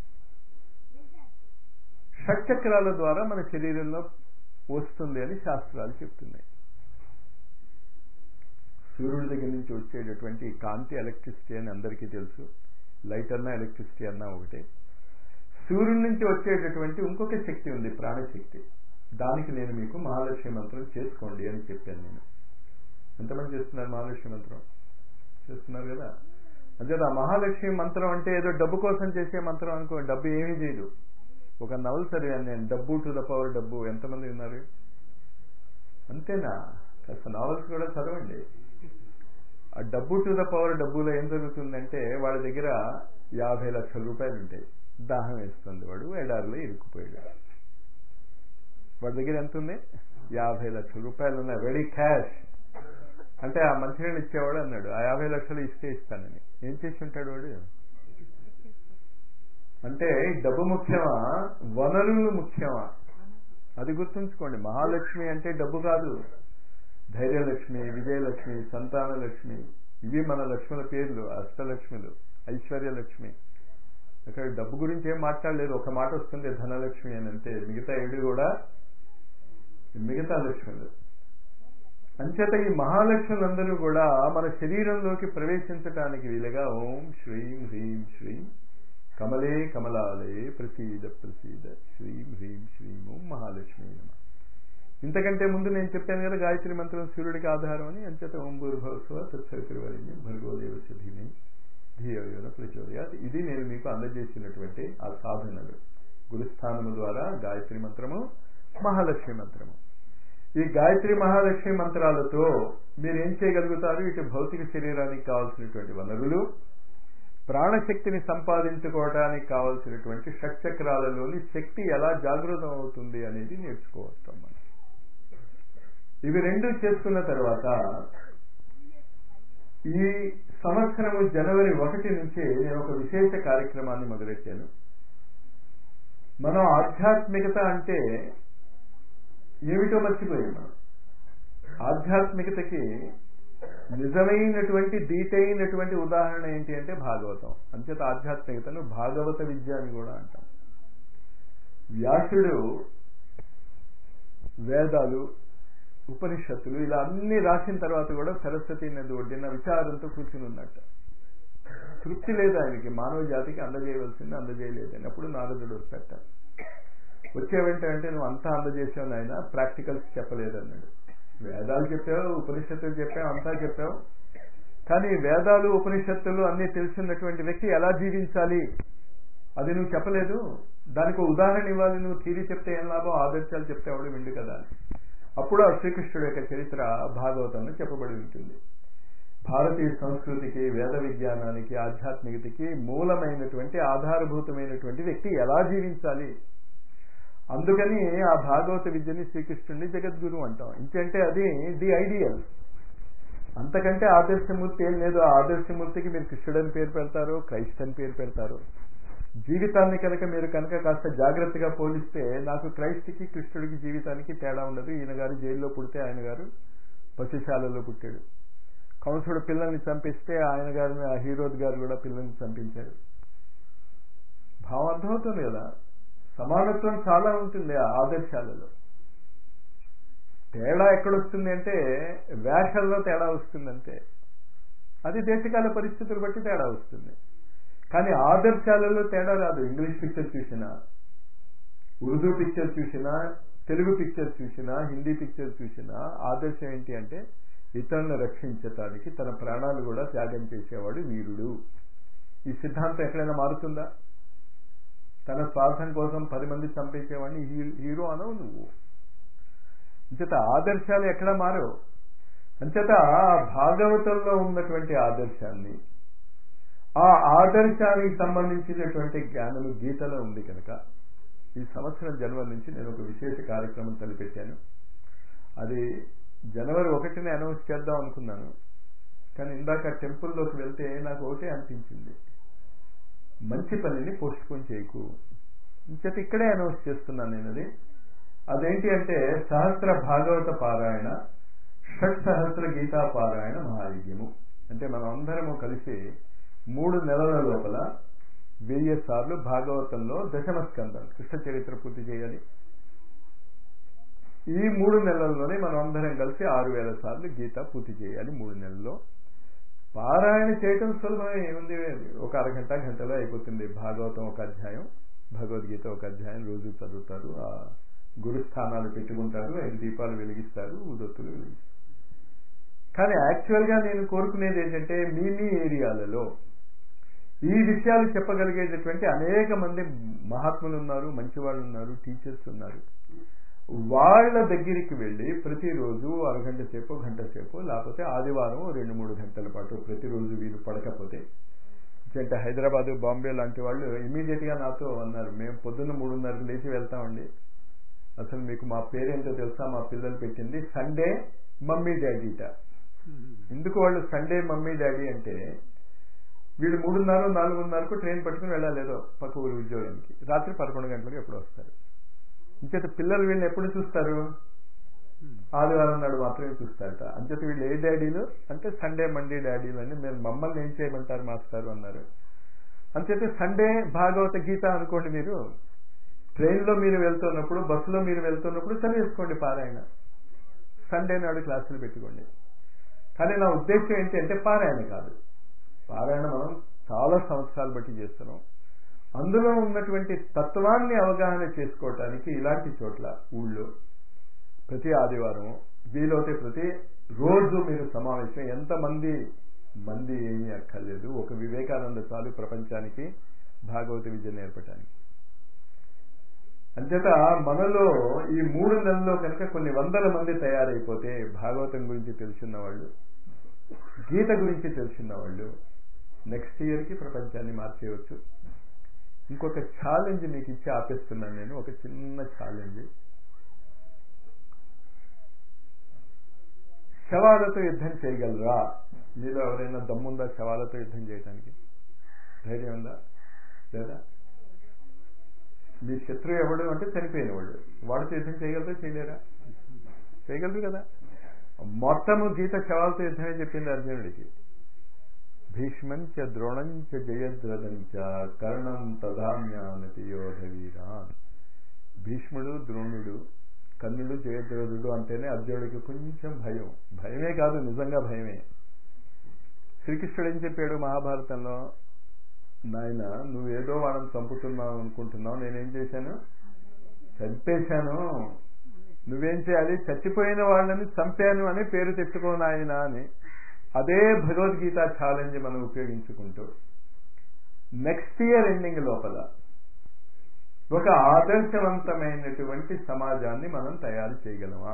షట్చక్రాల ద్వారా మన శరీరంలో వస్తుంది అని శాస్త్రాలు చెప్తున్నాయి సూర్యుడి దగ్గర నుంచి వచ్చేటటువంటి కాంతి ఎలక్ట్రిసిటీ అని అందరికీ తెలుసు లైట్ అన్నా ఎలక్ట్రిసిటీ అన్నా ఒకటే సూర్యుడి నుంచి వచ్చేటటువంటి ఇంకొక శక్తి ఉంది ప్రాణశక్తి దానికి నేను మీకు మహాలక్ష్మి మంత్రం చేసుకోండి అని చెప్పాను నేను ఎంతమంది చేస్తున్నారు మహాలక్ష్మి మంత్రం చేస్తున్నారు కదా అంతే ఆ మహాలక్ష్మి మంత్రం అంటే ఏదో డబ్బు కోసం చేసే మంత్రం అనుకో డబ్బు ఏమీ చేయదు ఒక నవల్ చదివాను నేను డబ్బు టు ద పవర్ డబ్బు ఎంతమంది ఉన్నారు అంతేనా కాస్త నావల్స్ కూడా చదవండి ఆ డబ్బు టు ద పవర్ డబ్బులో ఏం జరుగుతుందంటే వాళ్ళ దగ్గర యాభై లక్షల రూపాయలు ఉంటాయి దాహం వేస్తుంది వాడు ఎడారిలో ఇరుక్కుపోయాడు వాడి దగ్గర ఎంత ఉంది యాభై లక్షల రూపాయలు ఉన్నాయి రెడీ క్యాష్ అంటే ఆ మంచినీళ్ళు ఇచ్చేవాడు అన్నాడు ఆ యాభై లక్షలు ఇస్తే ఇస్తానని ఏం చేసి ఉంటాడు వాడు అంటే డబ్బు ముఖ్యమా వనరులు ముఖ్యమా అది గుర్తుంచుకోండి మహాలక్ష్మి అంటే డబ్బు కాదు ధైర్యలక్ష్మి విజయలక్ష్మి సంతానలక్ష్మి ఇవి మన లక్ష్ముల పేర్లు అష్టలక్ష్మిలు ఐశ్వర్యలక్ష్మి అక్కడ డబ్బు గురించి ఏం మాట్లాడలేదు ఒక మాట వస్తుంది ధనలక్ష్మి అని అంతే మిగతా ఏడు కూడా మిగతా లక్ష్ములు అంచేత ఈ మహాలక్ష్ములందరూ కూడా మన శరీరంలోకి ప్రవేశించటానికి వీలుగా ఓం శ్రీం హ్రీం శ్రీం కమలే కమలాలే ప్రసీద ప్రసీద శ్రీం హ్రీం శ్రీం ఓం మహాలక్ష్మి నమ ఇంతకంటే ముందు నేను చెప్పాను కదా గాయత్రి మంత్రం సూర్యుడికి ఆధారం అని అంచేత ఓం భూర్భవస్వ తత్సవితుర్వరిణ్యం భర్గోదేవస్య ధీమై ధియోయోన ప్రచోదయాత్ ఇది నేను మీకు అందజేసినటువంటి ఆ సాధనలు గురుస్థానము ద్వారా గాయత్రి మంత్రము మహాలక్ష్మి మంత్రము ఈ గాయత్రి మహాలక్ష్మి మంత్రాలతో మీరు ఏం చేయగలుగుతారు ఇటు భౌతిక శరీరానికి కావాల్సినటువంటి వనరులు ప్రాణశక్తిని సంపాదించుకోవడానికి కావలసినటువంటి షట్చక్రాలలోని శక్తి ఎలా జాగృతం అవుతుంది అనేది నేర్చుకోవస్తాం మనం ఇవి రెండు చేసుకున్న తర్వాత ఈ సంవత్సరము జనవరి ఒకటి నుంచి నేను ఒక విశేష కార్యక్రమాన్ని మొదలెట్టాను మనం ఆధ్యాత్మికత అంటే ఏమిటో మర్చిపోయాం మనం ఆధ్యాత్మికతకి నిజమైనటువంటి దీటైనటువంటి ఉదాహరణ ఏంటి అంటే భాగవతం అంచేత ఆధ్యాత్మికతను భాగవత విద్య అని కూడా అంటాం వ్యాసుడు వేదాలు ఉపనిషత్తులు ఇలా అన్ని రాసిన తర్వాత కూడా సరస్వతి నది ఒడ్డిన విచారంతో కూర్చుని ఉన్నట్టు తృప్తి లేదు ఆయనకి మానవ జాతికి అందజేయవలసింది అందజేయలేదని అప్పుడు నారదుడు వస్తాట వచ్చే వెంటనే నువ్వు అంతా అందజేసావు ఆయన ప్రాక్టికల్స్ చెప్పలేదన్నాడు వేదాలు చెప్పావు ఉపనిషత్తులు చెప్పావు అంతా చెప్పావు కానీ వేదాలు ఉపనిషత్తులు అన్నీ తెలిసినటువంటి వ్యక్తి ఎలా జీవించాలి అది నువ్వు చెప్పలేదు దానికి ఒక ఉదాహరణ ఇవ్వాలి నువ్వు తీరి చెప్తే ఏం లాభం ఆదర్శాలు చెప్తే ఎవడు విండు కదా అప్పుడు ఆ శ్రీకృష్ణుడు యొక్క చరిత్ర భాగవతంలో చెప్పబడి ఉంటుంది భారతీయ సంస్కృతికి వేద విజ్ఞానానికి ఆధ్యాత్మికతకి మూలమైనటువంటి ఆధారభూతమైనటువంటి వ్యక్తి ఎలా జీవించాలి అందుకని ఆ భాగవత విద్యని శ్రీకృష్ణుడిని జగద్గురు అంటాం ఇంకంటే అది ది ఐడియల్ అంతకంటే ఆదర్శమూర్తి ఏం లేదు ఆ ఆదర్శమూర్తికి మీరు కృష్ణుడు అని పేరు పెడతారు క్రైస్ట్ అని పేరు పెడతారు జీవితాన్ని కనుక మీరు కనుక కాస్త జాగ్రత్తగా పోలిస్తే నాకు క్రైస్ట్కి కృష్ణుడికి జీవితానికి తేడా ఉండదు ఈయన గారు జైల్లో పుడితే ఆయన గారు పశుశాలలో పుట్టాడు కంసుడు పిల్లల్ని చంపిస్తే ఆయన గారిని ఆ హీరోద్ గారు కూడా పిల్లల్ని చంపించారు భావం అర్థమవుతుంది కదా సమానత్వం చాలా ఉంటుంది ఆ ఆదర్శాలలో తేడా ఎక్కడొస్తుంది అంటే వేషల్లో తేడా వస్తుందంటే అది దేశకాల పరిస్థితులు బట్టి తేడా వస్తుంది కానీ ఆదర్శాలలో తేడా రాదు ఇంగ్లీష్ పిక్చర్ చూసినా ఉర్దూ పిక్చర్ చూసినా తెలుగు పిక్చర్ చూసినా హిందీ పిక్చర్ చూసినా ఆదర్శం ఏంటి అంటే ఇతరులను రక్షించటానికి తన ప్రాణాలు కూడా త్యాగం చేసేవాడు వీరుడు ఈ సిద్ధాంతం ఎక్కడైనా మారుతుందా తన స్వార్థం కోసం పది మంది చంపేసేవాడిని హీరో అనవు నువ్వు అంచేత ఆదర్శాలు ఎక్కడ మారవు అంచేత భాగవతంలో ఉన్నటువంటి ఆదర్శాన్ని ఆ ఆదర్శానికి సంబంధించినటువంటి జ్ఞానము గీతలో ఉంది కనుక ఈ సంవత్సరం జనవరి నుంచి నేను ఒక విశేష కార్యక్రమం తలపెట్టాను అది జనవరి ఒకటిని అనౌన్స్ చేద్దాం అనుకున్నాను కానీ ఇందాక టెంపుల్లోకి వెళ్తే నాకు ఒకటే అనిపించింది మంచి పనిని పోస్ట్ పోన్ చేయకు ఇంచేత ఇక్కడే అనౌన్స్ చేస్తున్నాను నేను అది అదేంటి అంటే సహస్ర భాగవత పారాయణ షట్ సహస్ర గీతా పారాయణ మహాయజ్ఞము అంటే మనం అందరము కలిసి మూడు నెలల లోపల వెయ్యి సార్లు భాగవతంలో దశమ స్కందం కృష్ణ చరిత్ర పూర్తి చేయాలి ఈ మూడు నెలల్లోనే మనం అందరం కలిసి ఆరు వేల సార్లు గీత పూర్తి చేయాలి మూడు నెలల్లో పారాయణ చేయటం సులభమే ఏముంది ఒక అరగంట గంటలో అయిపోతుంది భాగవతం ఒక అధ్యాయం భగవద్గీత ఒక అధ్యాయం రోజు చదువుతారు ఆ గురుస్థానాలు పెట్టుకుంటారు ఐదు దీపాలు వెలిగిస్తారు ఉదొత్తులు వెలిగిస్తారు కానీ యాక్చువల్గా నేను కోరుకునేది ఏంటంటే మీ మీ ఏరియాలలో ఈ విషయాలు చెప్పగలిగేటటువంటి అనేక మంది మహాత్ములు ఉన్నారు మంచి వాళ్ళు ఉన్నారు టీచర్స్ ఉన్నారు వాళ్ళ దగ్గరికి వెళ్ళి ప్రతిరోజు అరగంట సేపు గంట సేపు లేకపోతే ఆదివారం రెండు మూడు గంటల పాటు ప్రతిరోజు వీలు పడకపోతే అంటే హైదరాబాదు బాంబే లాంటి వాళ్ళు ఇమీడియట్గా నాతో అన్నారు మేము పొద్దున్న మూడున్నరకు లేచి వెళ్తామండి అసలు మీకు మా పేరేంటో తెలుసా మా పిల్లలు పెట్టింది సండే మమ్మీ డాడీట ఎందుకు వాళ్ళు సండే మమ్మీ డాడీ అంటే వీళ్ళు మూడున్నర నాలుగున్నరకు ట్రైన్ పట్టుకుని వెళ్ళాలేదో పక్క ఊరి ఉద్యోగానికి రాత్రి పదకొండు గంటలకు ఎప్పుడు వస్తారు ఇంచేత పిల్లలు వీళ్ళని ఎప్పుడు చూస్తారు ఆదివారం నాడు మాత్రమే చూస్తారట అంచేత వీళ్ళు ఏ డాడీలు అంటే సండే మండే డాడీలు అని మీరు మమ్మల్ని ఏం చేయమంటారు మాస్టారు అన్నారు అంచేత సండే భాగవత గీత అనుకోండి మీరు ట్రైన్లో మీరు వెళ్తున్నప్పుడు బస్సులో మీరు వెళ్తున్నప్పుడు చదివేసుకోండి పారాయణ సండే నాడు క్లాసులు పెట్టుకోండి కానీ నా ఉద్దేశం ఏంటి అంటే పారాయణ కాదు పారాయణ మనం చాలా సంవత్సరాలు బట్టి చేస్తున్నాం అందులో ఉన్నటువంటి తత్వాన్ని అవగాహన చేసుకోవటానికి ఇలాంటి చోట్ల ఊళ్ళో ప్రతి ఆదివారం వీలైతే ప్రతి రోజు మీరు సమావేశం ఎంతమంది మంది ఏమీ అక్కర్లేదు ఒక వివేకానంద చాలు ప్రపంచానికి భాగవత విద్య నేర్పటానికి అంచేత మనలో ఈ మూడు నెలల్లో కనుక కొన్ని వందల మంది తయారైపోతే భాగవతం గురించి తెలుసున్న వాళ్ళు గీత గురించి తెలుసున్న వాళ్ళు నెక్స్ట్ ఇయర్కి ప్రపంచాన్ని మార్చేయవచ్చు ఇంకొక ఛాలెంజ్ మీకు ఇచ్చి ఆపేస్తున్నాను నేను ఒక చిన్న ఛాలెంజ్ శవాలతో యుద్ధం చేయగలరా మీలో ఎవరైనా దమ్ముందా శవాలతో యుద్ధం చేయడానికి ధైర్యం ఉందా లేదా మీ శత్రువు ఎవడు అంటే చనిపోయిన వాడు వాడితో యుద్ధం చేయగలరా చేయలేరా చేయగలరు కదా మొత్తము గీత శవాలతో యుద్ధమే చెప్పింది అర్జునుడికి భీష్మం చ ద్రోణం చ జయద్రథం చ కర్ణం తదామ్యానతి యోధవీరాన్ భీష్ముడు ద్రోణుడు కర్ణుడు జయద్రథుడు అంటేనే అర్జునుడికి కొంచెం భయం భయమే కాదు నిజంగా భయమే శ్రీకృష్ణుడు ఏం చెప్పాడు మహాభారతంలో నాయన నువ్వేదో వాళ్ళని చంపుతున్నావు అనుకుంటున్నావు నేనేం చేశాను చంపేశాను నువ్వేం చేయాలి చచ్చిపోయిన వాళ్ళని చంపాను అని పేరు తెచ్చుకోను ఆయన అని అదే భగవద్గీత ఛాలెంజ్ మనం ఉపయోగించుకుంటూ నెక్స్ట్ ఇయర్ ఎండింగ్ లోపల ఒక ఆదర్శవంతమైనటువంటి సమాజాన్ని మనం తయారు చేయగలమా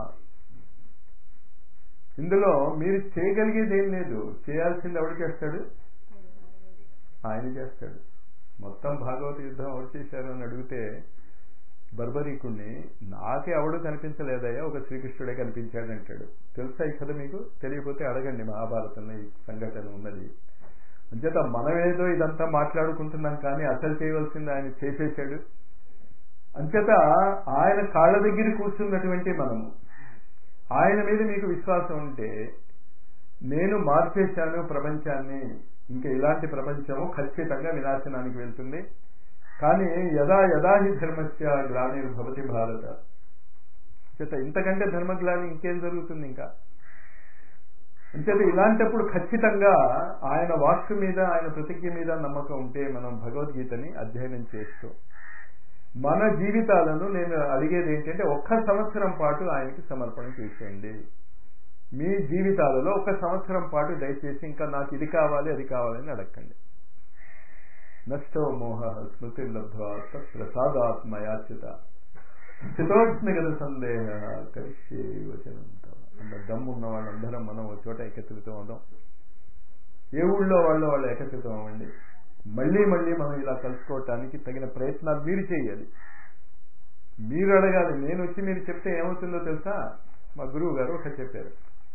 ఇందులో మీరు చేయగలిగేది ఏం లేదు చేయాల్సింది ఎవడు చేస్తాడు ఆయన చేస్తాడు మొత్తం భాగవత యుద్ధం ఎవరు చేశారు అని అడిగితే బర్బరీకుణ్ణి నాకే ఎవడు కనిపించలేదయ్యా ఒక శ్రీకృష్ణుడే కనిపించాడంటాడు తెలుసా ఈ కథ మీకు తెలియకపోతే అడగండి మహాభారతంలో ఈ సంఘటన ఉన్నది అంచేత మనమేదో ఇదంతా మాట్లాడుకుంటున్నాం కానీ అసలు చేయవలసింది ఆయన చేసేసాడు అంచేత ఆయన కాళ్ళ దగ్గర కూర్చున్నటువంటి మనము ఆయన మీద మీకు విశ్వాసం ఉంటే నేను మార్చేశాను ప్రపంచాన్ని ఇంకా ఇలాంటి ప్రపంచము ఖచ్చితంగా వినాశనానికి వెళ్తుంది కానీ యదా యదా హి ధర్మస్య గ్లానిర్భవతి భారత చేత ఇంతకంటే ధర్మగ్లాని ఇంకేం జరుగుతుంది ఇంకా అంచేత ఇలాంటప్పుడు ఖచ్చితంగా ఆయన వాక్కు మీద ఆయన ప్రతిజ్ఞ మీద నమ్మకం ఉంటే మనం భగవద్గీతని అధ్యయనం చేస్తూ మన జీవితాలను నేను అడిగేది ఏంటంటే ఒక్క సంవత్సరం పాటు ఆయనకి సమర్పణ చేసేయండి మీ జీవితాలలో ఒక సంవత్సరం పాటు దయచేసి ఇంకా నాకు ఇది కావాలి అది కావాలని అడగండి నష్టో మోహ స్మృతి లబ్ధ్వా ప్రసాదాత్మయాచ్యుత స్థితోష్ణగల సందేహ కలిసే వచనంతో అంత దమ్మున్న వాళ్ళందరం మనం ఒక చోట ఏకత్రితం అవుదాం ఏ ఊళ్ళో వాళ్ళు వాళ్ళు ఏకత్రితం అవ్వండి మళ్ళీ మళ్ళీ మనం ఇలా కలుసుకోవటానికి తగిన ప్రయత్నాలు మీరు చేయాలి మీరు అడగాలి నేను వచ్చి మీరు చెప్తే ఏమవుతుందో తెలుసా మా గురువు గారు ఒక చెప్పారు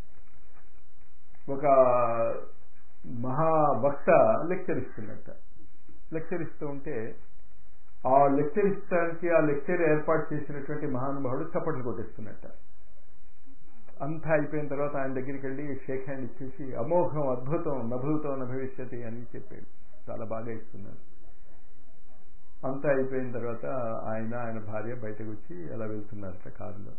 ఒక మహావక్త లెక్చర్ ఇస్తున్నట్ట లెక్చర్ ఇస్తూ ఉంటే ఆ లెక్చర్ ఇస్తానికి ఆ లెక్చర్ ఏర్పాటు చేసినటువంటి మహానుభావుడు చప్పట్లు కొట్టేస్తున్నట్ట అంతా అయిపోయిన తర్వాత ఆయన దగ్గరికి వెళ్ళి షేక్ హ్యాండ్ ఇచ్చేసి అమోఘం అద్భుతం నభూతం నభవిష్యతి అని చెప్పాడు చాలా బాగా ఇస్తున్నాడు అంతా అయిపోయిన తర్వాత ఆయన ఆయన భార్య బయటకు వచ్చి అలా వెళ్తున్నారట కారులో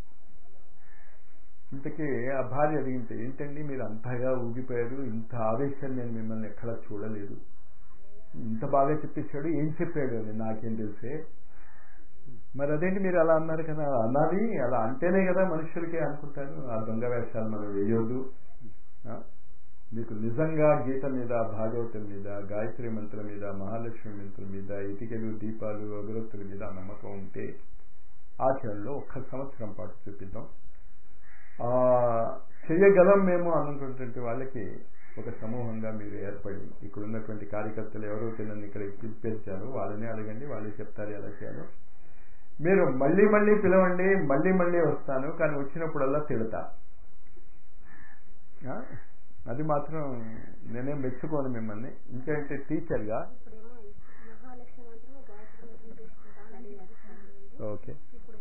ఇంతకీ ఆ భార్య అడిగింటే ఏంటండి మీరు అంతగా ఊగిపోయారు ఇంత ఆవేశం నేను మిమ్మల్ని ఎక్కడా చూడలేదు ఇంత బాగా చెప్పేశాడు ఏం చెప్పాడు అని నాకేం తెలిసే మరి అదేంటి మీరు అలా అన్నారు కదా అన్నది అలా అంటేనే కదా మనుషులకి అనుకుంటారు ఆ దొంగ వేషాలు మనం వేయొద్దు మీకు నిజంగా గీత మీద భాగవతం మీద గాయత్రి మంత్రం మీద మహాలక్ష్మి మంత్రం మీద ఇటికలు దీపాలు అగరత్తుల మీద నమ్మకం ఉంటే ఆచరణలో ఒక్క సంవత్సరం పాటు చూపిద్దాం చేయగలం మేము అనుకున్నటువంటి వాళ్ళకి ఒక సమూహంగా మీరు ఏర్పడి ఇక్కడ ఉన్నటువంటి కార్యకర్తలు ఎవరైతే నన్ను ఇక్కడ పిలిపించారో వాళ్ళనే అడగండి వాళ్ళే చెప్తారు ఎలా చేయాలో మీరు మళ్ళీ మళ్ళీ పిలవండి మళ్ళీ మళ్ళీ వస్తాను కానీ వచ్చినప్పుడల్లా తిడతా అది మాత్రం నేనేం మెచ్చుకోను మిమ్మల్ని ఇంకేంటే టీచర్గా ఓకే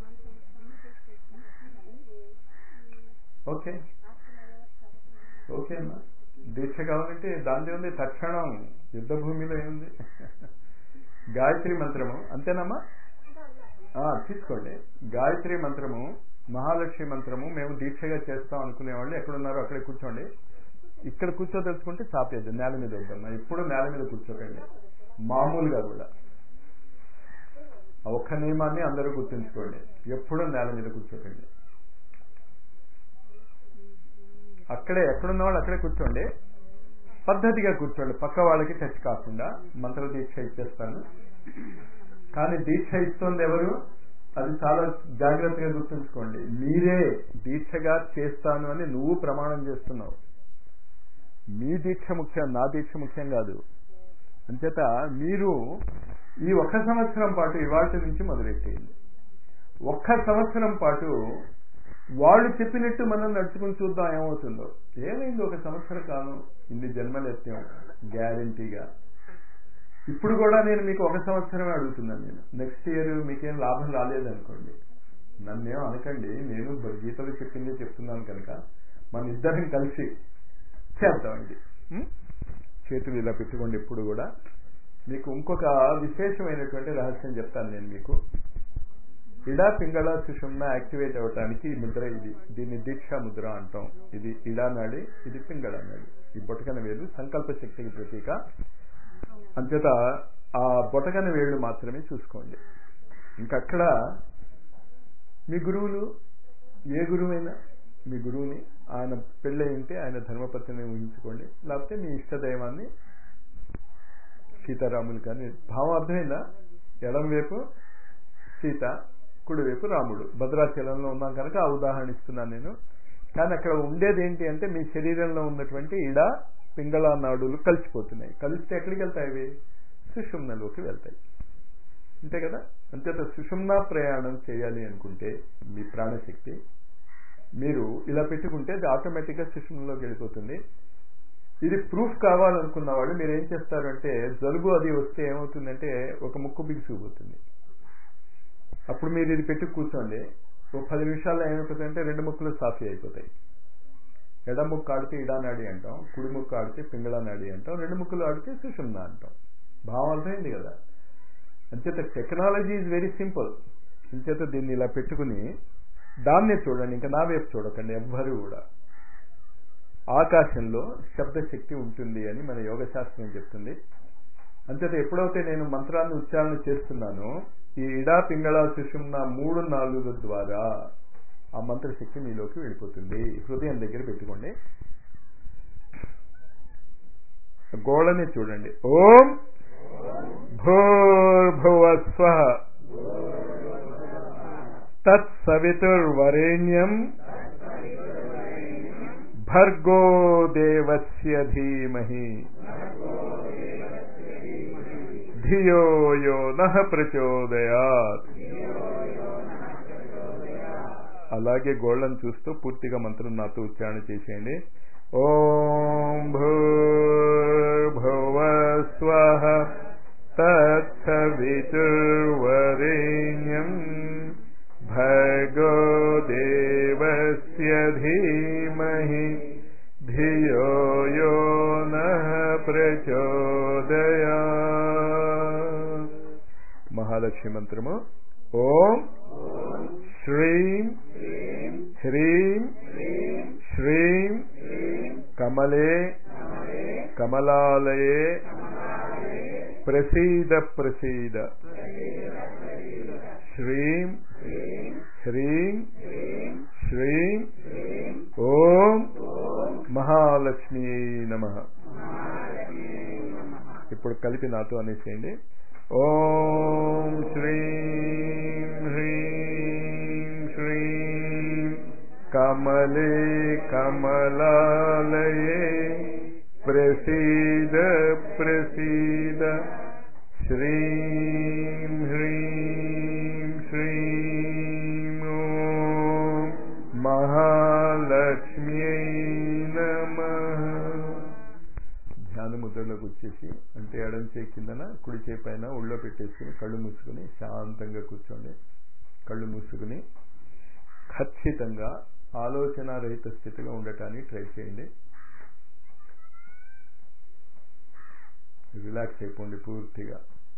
ఓకే ఓకే అమ్మా దీక్ష కావాలంటే దాని ఉంది తక్షణం యుద్ధ భూమిలో ఏముంది గాయత్రి మంత్రము అంతేనమ్మా తీసుకోండి గాయత్రి మంత్రము మహాలక్ష్మి మంత్రము మేము దీక్షగా చేస్తాం అనుకునే వాళ్ళు ఎక్కడున్నారో అక్కడే కూర్చోండి ఇక్కడ కూర్చోదలుచుకుంటే చాపేద్దు నేల మీద వద్దమ్మా ఇప్పుడు నేల మీద కూర్చోకండి మామూలుగా కూడా ఒక్క నియమాన్ని అందరూ గుర్తుంచుకోండి ఎప్పుడూ నేల మీద కూర్చోకండి అక్కడే ఎక్కడున్న వాళ్ళు అక్కడే కూర్చోండి పద్ధతిగా కూర్చోండి పక్క వాళ్ళకి టచ్ కాకుండా మంత్ర దీక్ష ఇచ్చేస్తాను కానీ దీక్ష ఇస్తుంది ఎవరు అది చాలా జాగ్రత్తగా గుర్తుంచుకోండి మీరే దీక్షగా చేస్తాను అని నువ్వు ప్రమాణం చేస్తున్నావు మీ దీక్ష ముఖ్యం నా దీక్ష ముఖ్యం కాదు అంచేత మీరు ఈ ఒక్క సంవత్సరం పాటు ఇవాళ నుంచి మొదలెట్టేయండి ఒక్క సంవత్సరం పాటు వాళ్ళు చెప్పినట్టు మనం నడుచుకుని చూద్దాం ఏమవుతుందో ఏమైంది ఒక సంవత్సర కాలం ఇన్ని జన్మలు ఎత్తాం గ్యారంటీగా ఇప్పుడు కూడా నేను మీకు ఒక సంవత్సరమే అడుగుతున్నాను నేను నెక్స్ట్ ఇయర్ మీకేం లాభం రాలేదనుకోండి నన్నేం అనకండి నేను గీతలు చెప్పిందే చెప్తున్నాను కనుక మన ఇద్దరం కలిసి చేద్దామండి చేతులు ఇలా పెట్టుకోండి ఎప్పుడు కూడా మీకు ఇంకొక విశేషమైనటువంటి రహస్యం చెప్తాను నేను మీకు ఇడా పింగళ సుషుమ్న యాక్టివేట్ అవటానికి ఈ ముద్ర ఇది దీన్ని దీక్షా ముద్ర అంటాం ఇది ఇడా నాడి ఇది పింగళ నాడి ఈ బొటకన వేలు సంకల్ప శక్తికి ప్రతీక అంచేత ఆ బొటకన వేళ్ళు మాత్రమే చూసుకోండి ఇంకక్కడ మీ గురువులు ఏ గురువైనా మీ గురువుని ఆయన పెళ్ళి ఉంటే ఆయన ధర్మపత్రిని ఊహించుకోండి లేకపోతే మీ ఇష్టదైవాన్ని సీతారాములు కానీ భావం అర్థమైందా ఎడం వైపు సీత కుడివైపు రాముడు భద్రాచలంలో ఉన్నాం కనుక ఆ ఉదాహరణ ఇస్తున్నాను నేను కానీ అక్కడ ఉండేది ఏంటి అంటే మీ శరీరంలో ఉన్నటువంటి ఇడ పింగళ నాడులు కలిసిపోతున్నాయి కలిస్తే ఎక్కడికి వెళ్తాయి అవి సుషుమ్నలోకి వెళ్తాయి అంతే కదా అంతేత సుషుమ్న ప్రయాణం చేయాలి అనుకుంటే మీ ప్రాణశక్తి మీరు ఇలా పెట్టుకుంటే అది ఆటోమేటిక్గా సుషుమ్నలోకి వెళ్ళిపోతుంది ఇది ప్రూఫ్ కావాలనుకున్న వాళ్ళు మీరు ఏం చేస్తారు అంటే జలుబు అది వస్తే ఏమవుతుందంటే ఒక ముక్కు బిగుసుకుపోతుంది అప్పుడు మీరు ఇది పెట్టి కూర్చోండి ఒక పది నిమిషాల్లో ఏమైపోతుందంటే రెండు ముక్కులు సాఫీ అయిపోతాయి ఎడ ముక్కు ఆడితే ఇడానాడి అంటాం కుడి ముక్కు ఆడితే పింగళానాడి అంటాం రెండు ముక్కులు ఆడితే సుషుమ్న అంటాం భావం అర్థమైంది కదా అంచేత టెక్నాలజీ ఈజ్ వెరీ సింపుల్ అంచేత దీన్ని ఇలా పెట్టుకుని దాన్నే చూడండి ఇంకా నా వైపు చూడకండి ఎవ్వరు కూడా ఆకాశంలో శబ్దశక్తి ఉంటుంది అని మన యోగ శాస్త్రం చెప్తుంది అంచేత ఎప్పుడైతే నేను మంత్రాన్ని ఉచ్చారణ చేస్తున్నానో ఈ ఇడా పింగళ సుషుమ్న మూడు నాలుగు ద్వారా ఆ మంత్రశక్తి మీలోకి వెళ్ళిపోతుంది హృదయం దగ్గర పెట్టుకోండి గోళని చూడండి ఓం భూర్భువస్వ తత్సవితుర్వరేణ్యం భర్గో దేవస్య ధీమహి ధియో యో నః ప్రచోదయాత్ అలాగే గోళ్ళను చూస్తూ పూర్తిగా మంత్రం నాతో ఉచ్చారణ చేసేయండి ఓం భూర్భువస్వ తత్సవితుర్వరేణ్యం భర్గో దేవస్య ధీమహి ధియో యో నః ప్రచోదయా మహాలక్ష్మి మంత్రము ఓం శ్రీం హ్రీం శ్రీం కమలే కమలాలయే ప్రసీద ప్రసీద శ్రీం హ్రీం శ్రీం ఓం మహాలక్ష్మి నమ ఇప్పుడు కలిపి నాతో అనేసేయండి ఓం శ్రీం హ్రీం శ్రీం కమలే కమలాలయే ప్రసీద ప్రసీద శ్రీం హ్రీం శ్రీం ఓం మహాలక్ష్మ్యై నమః ధ్యాన ముద్రలోకి వచ్చేసి అంటే ఎడం చేయి కిందన కుడి చేయి పైన ఒళ్ళో పెట్టేసుకుని కళ్ళు మూసుకుని శాంతంగా కూర్చోండి కళ్ళు మూసుకుని ఖచ్చితంగా ఆలోచన రహిత స్థితిలో ఉండటానికి ట్రై చేయండి రిలాక్స్ అయిపోండి పూర్తిగా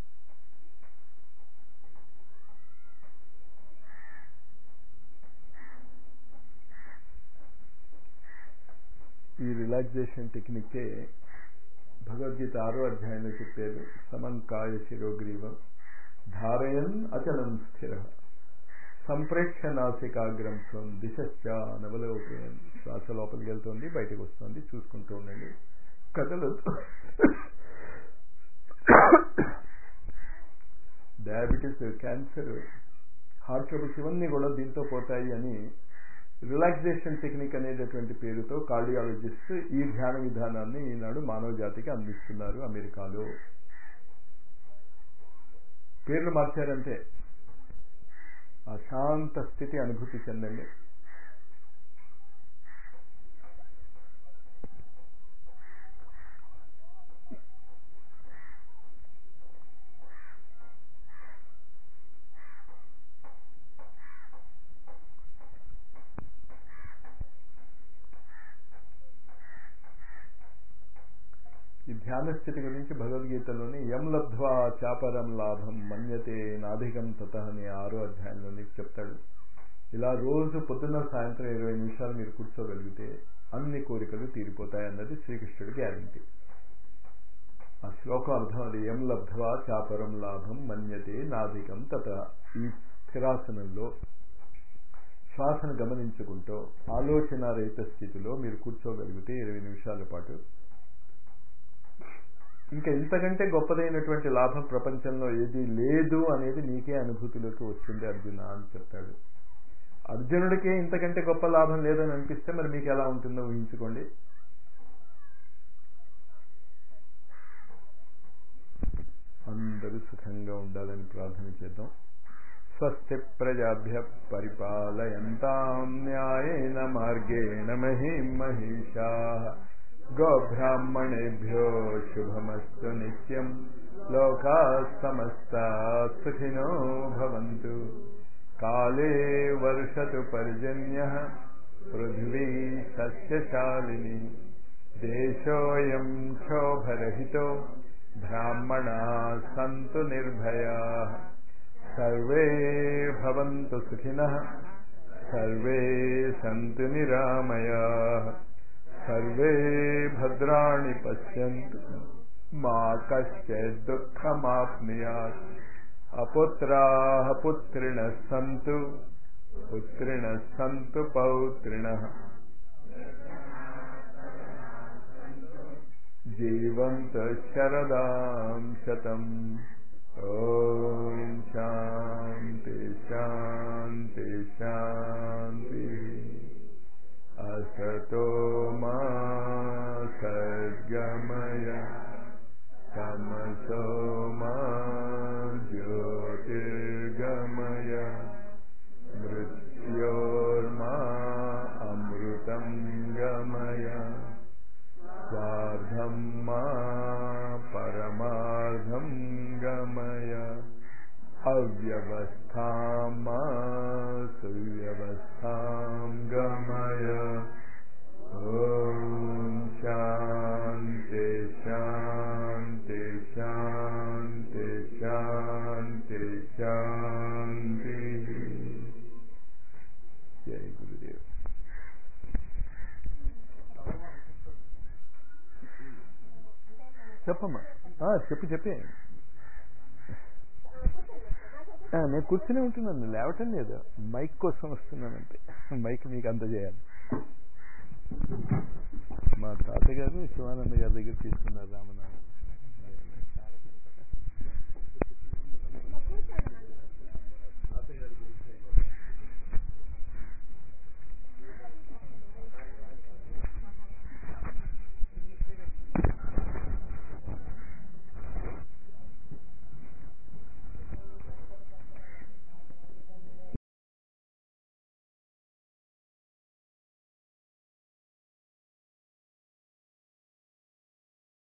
ఈ రిలాక్సేషన్ టెక్నిక్కే భగవద్గీత ఆరో అధ్యాయంలో చెప్పారు సమంకాయ శిరోగ్రీవం ధారయన్ అచలం స్థిర సంప్రేక్ష నాసికాగ్రం స్వం దిశశ్చ నవలోకయన్ శ్వాస లోపలికి వెళ్తుంది బయటకు వస్తుంది చూసుకుంటూ ఉండండి కథలు డయాబెటీస్ క్యాన్సర్ హార్ట్ ట్రబుల్స్ ఇవన్నీ కూడా దీంతో పోతాయి అని రిలాక్సేషన్ టెక్నిక్ అనేటటువంటి పేరుతో కార్డియాలజిస్ట్ ఈ ధ్యాన విధానాన్ని ఈనాడు మానవ జాతికి అందిస్తున్నారు అమెరికాలో పేర్లు మార్చారంటే ఆ శాంత స్థితి అనుభూతి చెందండి ఈ ధ్యాన స్థితి గురించి భగవద్గీతలోని యం లబ్ధ్వా చాపరం లాభం మన్యతే నాధికం తత అనే ఆరో అధ్యాయంలోని చెప్తాడు ఇలా రోజు పొద్దున్న సాయంత్రం ఇరవై నిమిషాలు మీరు కూర్చోగలిగితే అన్ని కోరికలు తీరిపోతాయి అన్నది శ్రీకృష్ణుడి గ్యారంటీ ఆ శ్లోకం అర్థం అది ఎం లబ్ధ్వా చాపరం లాభం మన్యతే నాధికం తత ఈ స్థిరాసనంలో శ్వాసను గమనించుకుంటూ ఆలోచన రహిత స్థితిలో మీరు కూర్చోగలిగితే ఇరవై నిమిషాల పాటు ఇంకా ఇంతకంటే గొప్పదైనటువంటి లాభం ప్రపంచంలో ఏది లేదు అనేది నీకే అనుభూతిలోకి వస్తుంది అర్జున అని చెప్తాడు అర్జునుడికే ఇంతకంటే గొప్ప లాభం లేదని అనిపిస్తే మరి మీకు ఎలా ఉంటుందో ఊహించుకోండి అందరూ సుఖంగా ఉండాలని ప్రార్థన చేద్దాం స్వస్తి ప్రజాభ్య పరిపాలయంతాం న్యాయేన మార్గేణ మహిం మహిషా గోబ్రాహ్మణేభ్యో శుభమస్తు నిత్యం లోకా సమస్తా సుఖినో భవంతు కాలే వర్షతు పర్జన్య పృథివీ సస్యశాలిని దేశోయం క్షోభరహితో బ్రాహ్మణా సంతు నిర్భయా సర్వే భవంతు సుఖినః సర్వే సంతు నిరామయా సర్వే భద్రాణి పశ్యంతు మా కశ్చిత్ దుఃఖమాప్నుయాత్ అపుత్రాः పుత్రిణः सन्तु पुत्रिणः सन्तु पौत्रिणः जीवन्तः शरदां शतम् ॐ शान्ति शान्ति शान्तिः असतो मा सद्गमय तमसो मा ज्योतिर्गमय मृत्योर्मा अमृतं गमय स्वार्धं मा परमार्धं गमय अव्यवस्थां मा सुव्यवस्थां गमय ॐ शान्ति शान्ति शान्ति शान्ति शान्तिः जय गुरुदेव చెప్పమ్మా ఆ, చెప్పు చెప్పే ఆ, నేను కూర్చునే ఉంటున్నాను లేవటం లేదు మైక్ కోసం వస్తున్నానంటే మైక్ మీకు అందజేయాలి మా తాతగారు శివానంద గారి దగ్గర తీసుకున్నారు రామనారాయణ